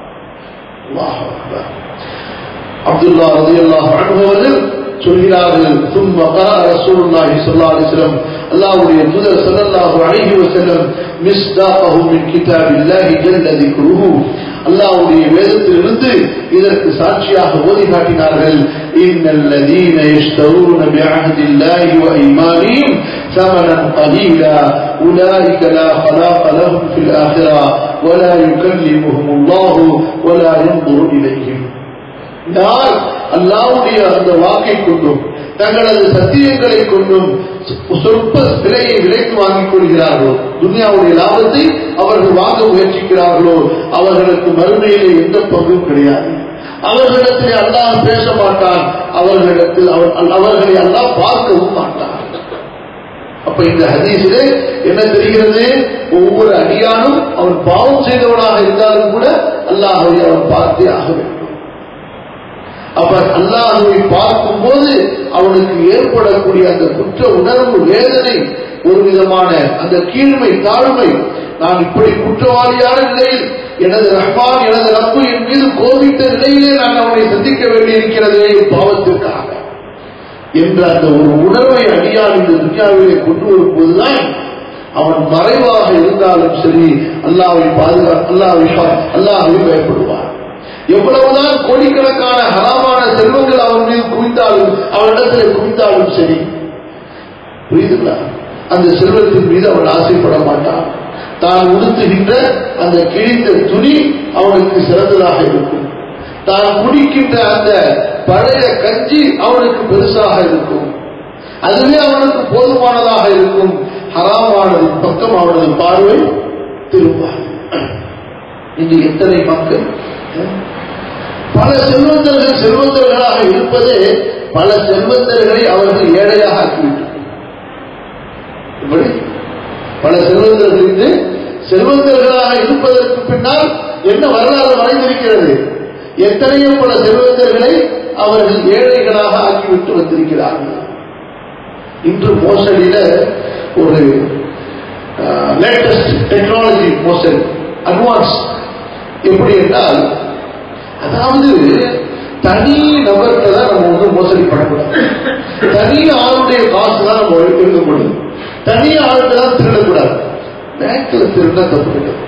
அப்துல்லா ரதி அல்லாஹ் அனுபவர்கள் சொல்கிறார்கள் ثم قرأ رسول الله صلى الله عليه وسلم அல்லாஹ்வுடைய தூதர் ஸல்லல்லாஹு அலைஹி வஸல்லம் மிஸ்தாகஹு மின் கிதாபில்லாஹி ஜல்ல ذிக்ருஹு அல்லாஹ்வுடைய வேதத்திலிருந்து இதற்கு சாட்சியாக ஓதி காட்டினார்கள் இன்னல் லதீன யஷ்தரூன பிஅஹதில்லாஹி வ ஈமானிஹிம் ثمنا قليلا أولئك لا خلاق لهم في الآخرة ولا يكلمهم الله ولا ينظر إليهم யார் அல்லாவுடைய அந்த வாக்கை கொண்டும் தங்களது சத்தியங்களை கொண்டும் சொற்ப விலையை விலைக்கு வாங்கிக் கொள்கிறார்களோ துனியாவுடைய லாபத்தை அவர்கள் வாங்க முயற்சிக்கிறார்களோ அவர்களுக்கு மறுமையிலே எந்த பங்கும் கிடையாது அவர்களிடத்தில் அல்லாஹ் பேச மாட்டான் அவர்களிடத்தில் அவர் அவர்களை அல்லாஹ் பார்க்கவும் மாட்டான் அப்ப இந்த ஹதீஸிலே என்ன தெரிகிறது ஒவ்வொரு அடியானும் அவன் பாவம் செய்தவனாக இருந்தாலும் கூட அல்லாஹை அவன் பார்த்தே ஆக வேண்டும் அப்ப அல்லாஹுவை பார்க்கும் போது அவனுக்கு ஏற்படக்கூடிய அந்த குற்ற உணர்வு வேதனை ஒரு விதமான அந்த கீழ்மை தாழ்மை நான் இப்படி குற்றவாளியான நிலையில் எனது ரஹ்மான் எனது ரப்பு என் மீது கோபித்த நிலையிலே நான் அவனை சந்திக்க வேண்டியிருக்கிறதே பாவத்திற்காக என்ற அந்த ஒரு உணர்வை அடியான் இந்த துன்யாவிலே கொண்டு வரும்போதுதான் அவன் மறைவாக இருந்தாலும் சரி அல்லாவை பாதுகா அல்லாவை அல்லாவை பயப்படுவான் எவ்வளவுதான் கோடிக்கணக்கான ஹராமான செல்வங்கள் அவன் மீது குவிந்தாலும் அவனிடத்தில் குவிந்தாலும் சரி புரியுதுங்களா அந்த செல்வத்தின் மீது அவன் ஆசைப்பட மாட்டான் தான் உடுத்துகின்ற அந்த கிழிந்த துணி அவனுக்கு சிறந்ததாக இருக்கும் தான் குடிக்கின்ற அந்த பழைய கஞ்சி அவனுக்கு பெருசாக இருக்கும் அதுவே அவனுக்கு போதுமானதாக இருக்கும் ஹராமானது பக்கம் அவனது பார்வை திரும்பார் இன்று எத்தனை மக்கள் பல செல்வந்தர்கள் செல்வந்தர்களாக இருப்பது பல செல்வந்தர்களை அவர்கள் ஏழையாக ஆக்கிவிட்டார் இப்படி பல செல்வந்தர்களுக்கு செல்வந்தர்களாக இருப்பதற்கு பின்னால் என்ன வரலாறு மறைந்திருக்கிறது எத்தனையோ பல செல்வந்தர்களை அவர்கள் ஏழைகளாக ஆக்கிவிட்டு வந்திருக்கிறார்கள் இன்று மோசடியில ஒரு லேட்டஸ்ட் டெக்னாலஜி மோசடி அட்வான்ஸ் எப்படி என்றால் அதாவது தனி நபர்கிட்ட தான் நம்ம வந்து மோசடி பண்ணக்கூடாது தனி ஆளுடைய காசு தான் நம்ம எடுக்க முடியும் தனி ஆளுக்கு தான் திருடக்கூடாது பேங்க்ல திருட தப்பு கிடையாது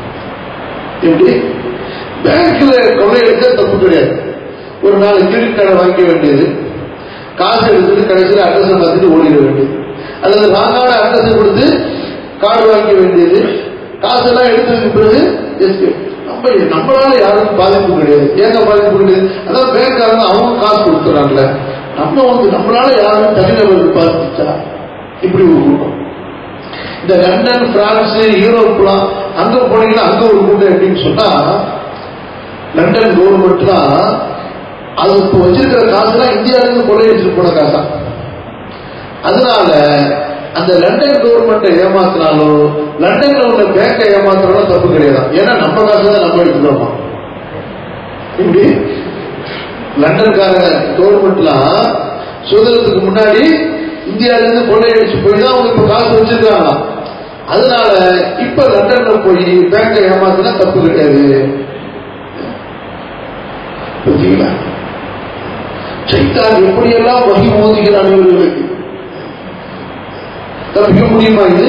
எப்படி பேங்க்ல கொள்ளையடிச்சா தப்பு கிடையாது ஒரு நாலு கிரெடிட் கார்டை வாங்கிக்க வேண்டியது காசு எடுத்துட்டு கடைசியில் அட்ரஸ் பார்த்துட்டு ஓடிட வேண்டியது அல்லது ராங்கான அட்ரஸ் கொடுத்து கார்டு வாங்கிக்க வேண்டியது காசெல்லாம் எடுத்ததுக்கு பிறகு எஸ்கேப் நம்ம நம்மளால யாருக்கும் பாதிப்பு கிடையாது ஏங்க பாதிப்பு கிடையாது அதான் பேங்க்காரங்க அவங்க காசு கொடுத்துறாங்கல்ல நம்ம வந்து நம்மளால யாரும் தனிநபருக்கு பாதிச்சா இப்படி ஒரு கூட்டம் இந்த லண்டன் பிரான்ஸ் யூரோப்லாம் அங்க போனீங்கன்னா அங்க ஒரு கூட்டம் எப்படின்னு சொன்னா லண்டன் கவர்மெண்ட்லாம் அது இப்போ வச்சிருக்கிற காசுலாம் இந்தியாவில இருந்து கொள்ளையடிச்சிட்டு போன காசா அதனால அந்த லண்டன் கவர்மெண்ட்டை ஏமாத்தினாலோ லண்டன்ல உள்ள பேங்கை ஏமாத்தினாலும் தப்பு கிடையாது ஏன்னா நம்ம காசு தான் நம்ம எடுத்துக்கிறோமா இப்படி லண்டன்காரங்க கவர்மெண்ட்லாம் சுதந்திரத்துக்கு முன்னாடி இந்தியாவில இருந்து கொள்ளையடிச்சு போய் தான் அவங்க இப்ப காசு வச்சிருக்காங்க அதனால இப்ப லண்டன்ல போய் பேங்கை ஏமாத்தினா தப்பு கிடையாது புரியுங்களா சைத்தான் எப்படியெல்லாம் வகி மோதுகிறான் இவர்களுக்கு தப்பிக்க முடியுமா இது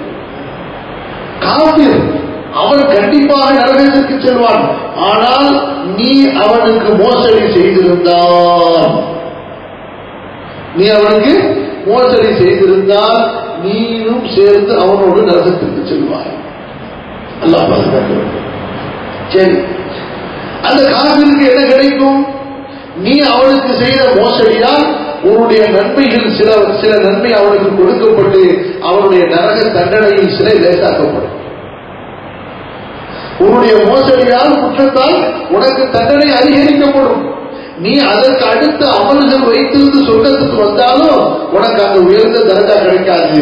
காபிர் அவன் கண்டிப்பாக நரகத்திற்கு செல்வான் ஆனால் நீ அவனுக்கு மோசடி செய்திருந்தால் நீ அவனுக்கு மோசடி செய்திருந்தால் நீனும் சேர்ந்து அவனோடு நரகத்திற்கு செல்வாய் அல்லா பாதுகாக்க சரி அந்த காபிற்கு என்ன கிடைக்கும் நீ அவனுக்கு செய்த மோசடியால் உன்னுடைய நன்மைகள் சில சில நன்மை அவனுக்கு கொடுக்கப்பட்டு அவனுடைய நரக தண்டனையில் சிலை லேசாக்கப்படும் உன்னுடைய மோசடியால் குற்றத்தால் உனக்கு தண்டனை அதிகரிக்கப்படும் நீ அதற்கு அடுத்த அமல்கள் வைத்திருந்து சொர்க்கத்துக்கு வந்தாலும் உனக்கு அந்த உயர்ந்த தரஜா கிடைக்காது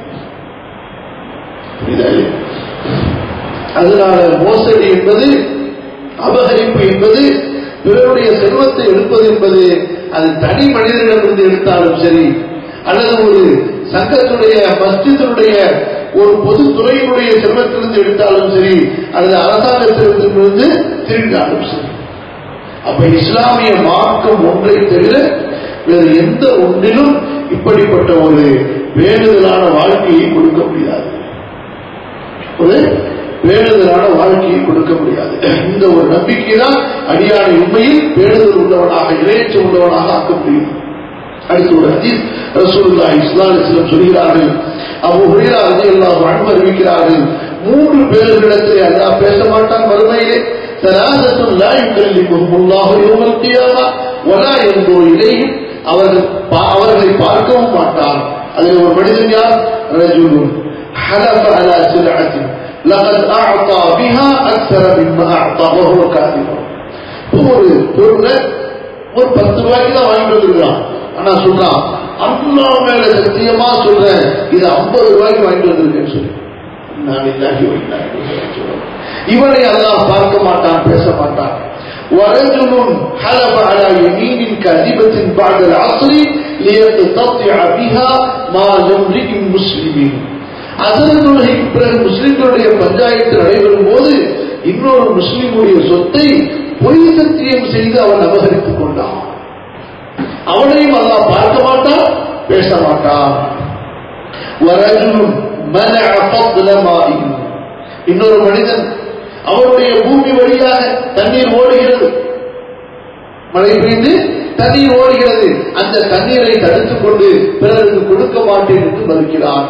அதனால மோசடி என்பது அபகரிப்பு என்பது பிறருடைய செல்வத்தை எடுப்பது என்பது அது தனி மனிதனிடமிருந்து எடுத்தாலும் சரி அல்லது ஒரு சங்கத்துடைய மஸ்ஜித்தினுடைய ஒரு பொது துறையினுடைய செல்வத்திலிருந்து எடுத்தாலும் சரி அல்லது அரசாங்கத்திலிருந்து திருடினாலும் சரி அப்ப இஸ்லாமிய மார்க்கம் ஒன்றை தவிர வேறு எந்த ஒன்றிலும் இப்படிப்பட்ட ஒரு வேண்டுதலான வாழ்க்கையை கொடுக்க முடியாது ஒரு பேணுதலான வாழ்க்கையை கொடுக்க முடியாது இந்த ஒரு நம்பிக்கை தான் அடியானை உண்மையில் பேணுதல் உள்ளவனாக இறையற்ற உள்ளவனாக ஆக்க முடியும் அடுத்து ஒரு ஹதீஸ் ரசூலுல்லா இஸ்லாமிஸ்லம் சொல்கிறார்கள் அபு ஹுரேரா ரலியல்லாஹு அன்ஹு அறிவிக்கிறார்கள் மூன்று பேர்களிடத்திலே அல்லாஹ் பேச மாட்டான் மறுமையிலே ثلاثة لا يكلمهم الله يوم القيامة ولا ينظر إليهم அவர்கள் அவர்களை பார்க்கவும் மாட்டார் அதில் ஒரு மனிதன் யார் ரஜுலுன் حلف على سلعة لقد أعطى بها أكثر مما أعطى وهو كاذب ஒரு பொருளை ஒரு பத்து ரூபாய்க்கு தான் வாங்கிட்டு வந்திருக்கான் ஆனா சொல்றான் அண்ணா மேல சத்தியமா சொல்றேன் இது ஐம்பது ரூபாய்க்கு வாங்கிட்டு வந்திருக்கேன்னு சொல்லி நான் இல்லாஹி வ இன்னா இலைஹி ராஜிஊன். இவனை அல்லாஹ் பார்க்க மாட்டான் பேச மாட்டான் ورجل حلف على يمين كاذبة بعد العصر ليقتطع بها مال امرئ مسلم அசர் தொழுகைக்கு பிறகு முஸ்லிம்களுடைய பஞ்சாயத்து நடைபெறும் போது இன்னொரு முஸ்லிமுடைய சொத்தை பொய் சத்தியம் செய்து அவன் அபகரித்துக் கொண்டான் அவனையும் அல்லாஹ் பார்க்க மாட்டான் பேச மாட்டான் ورجل منع فضل ماء இன்னொரு மனிதன் அவருடைய பூமி வழியாக தண்ணீர் ஓடுகிறது மழை பெய்து தண்ணீர் ஓடுகிறது அந்த தண்ணீரை தடுத்துக் கொண்டு பிறருக்கு கொடுக்க மாட்டேன் என்று மறுக்கிறான்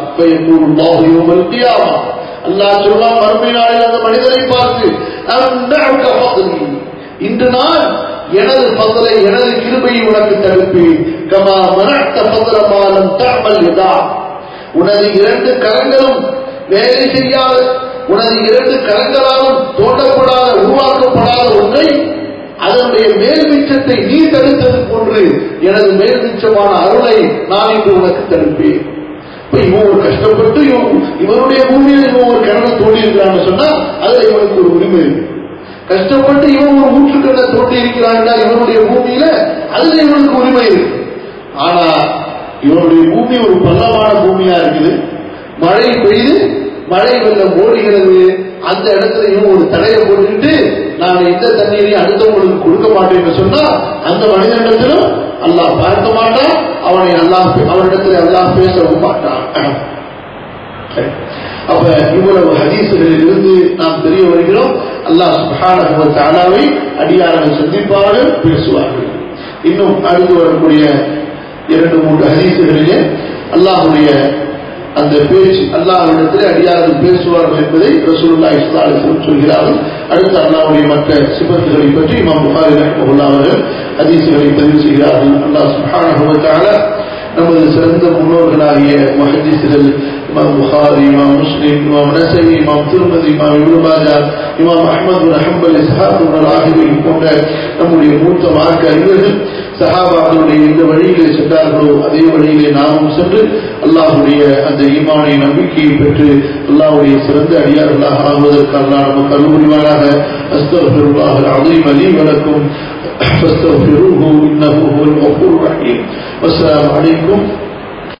அல்லாஹ் சொல்வான் மறுமை நாளில் அந்த மனிதரை பார்த்து "அம்னஉக ஃபضلி." இன்று நான் எனது பதலை எனது கிருபையை உனக்கு தடுப்பேன் கமா மனத்த பதல மாலம் தாமல் யதா உனது இரண்டு கரங்களும் வேலை செய்யாத உனது இரண்டு கரங்களாலும் தோண்டப்படாத உருவாக்கப்படாத ஒன்றை அதனுடைய மேல் மிச்சத்தை நீ தடுத்தது போன்று எனது மேல் மிச்சமான அருளை நான் இன்று உனக்கு தடுப்பேன் இப்ப இவன் ஒரு கஷ்டப்பட்டு இவன் இவனுடைய பூமியில் இவன் ஒரு கிணறு தோண்டி இருக்கிறான்னு சொன்னா அதுல இவனுக்கு ஒரு உரிமை இருக்கு கஷ்டப்பட்டு இவன் ஒரு ஊற்றுக்கண்ணை தோண்டி இருக்கிறான்னா இவனுடைய பூமியில அதுல இவனுக்கு உரிமை இருக்கு ஆனா இவனுடைய பூமி ஒரு பள்ளமான பூமியா இருக்குது மழை பெய்து மழை வெள்ளம் ஓடுகிறது அந்த இடத்துல இவன் ஒரு தடையை போட்டுக்கிட்டு நான் எந்த தண்ணீரையும் அடுத்தவங்களுக்கு கொடுக்க மாட்டேன்னு சொன்னா அந்த மனிதனிடத்திலும் அல்லாஹ் பார்க்க மாட்டான் அவனை அல்லாஹ் பே- அவனிடத்தில் அல்லாஹ் பேசவும் மாட்டான் அப்ப இவ்வளவு ஹதீசுகளில் இருந்து நாம் தெரிய வருகிறோம் அல்லாஹ் சுப்ஹானஹு வ தஆலாவை அடியார்கள் சந்திப்பார்கள் பேசுவார்கள் இன்னும் அடுத்து வரக்கூடிய இரண்டு மூன்று ஹதீசுகளிலே அல்லாஹ்வுடைய அந்த பேச்சு அல்லாஹ்விடத்திலே அடியார்கள் பேசுவார்கள் என்பதை ரசூலுல்லாஹி ஸல்லல்லாஹு அலைஹி வஸல்லம் சொல்கிறார்கள் அடுத்து அல்லாஹ்வுடைய மற்ற சிபத்துகளை பற்றி இமாம் புகாரி ரஹ்மத்துல்லாஹி அவர்கள் ஹதீசுகளை பதிவு செய்கிறார்கள் அல்லாஹ் சுப்ஹானஹு வ தஆலா நமது சிறந்த முன்னோர்களாகிய முஹத்திஸ்கள் இமாம் புகாரி இமாம் முஸ்லிம் இமாம் நசை இமாம் திருமதி இமாம் இப்னு மாஜா இமாம் அஹ்மது பின் ஹம்பல் இஸ்ஹாக் பின் ராஹிபி போன்ற நம்முடைய மூத்த மார்க்க அறிஞர்கள் சஹாபாக்களுடைய எந்த வழியிலே சென்றார்களோ அதே வழியிலே நாமும் சென்று அல்லாஹ்வுடைய அந்த ஈமானை நம்பிக்கையை பெற்று அல்லாஹ்வுடைய சிறந்த அடியார்களாக ஆகுவதற்கு அல்லாஹ் நமக்கு அனுபவிவானாக அஸ்தக்ஃபிருல்லாஹ் அலீம் அலி வலக்கும் فاستغفروه إنه هو الغفور الرحيم والسلام عليكم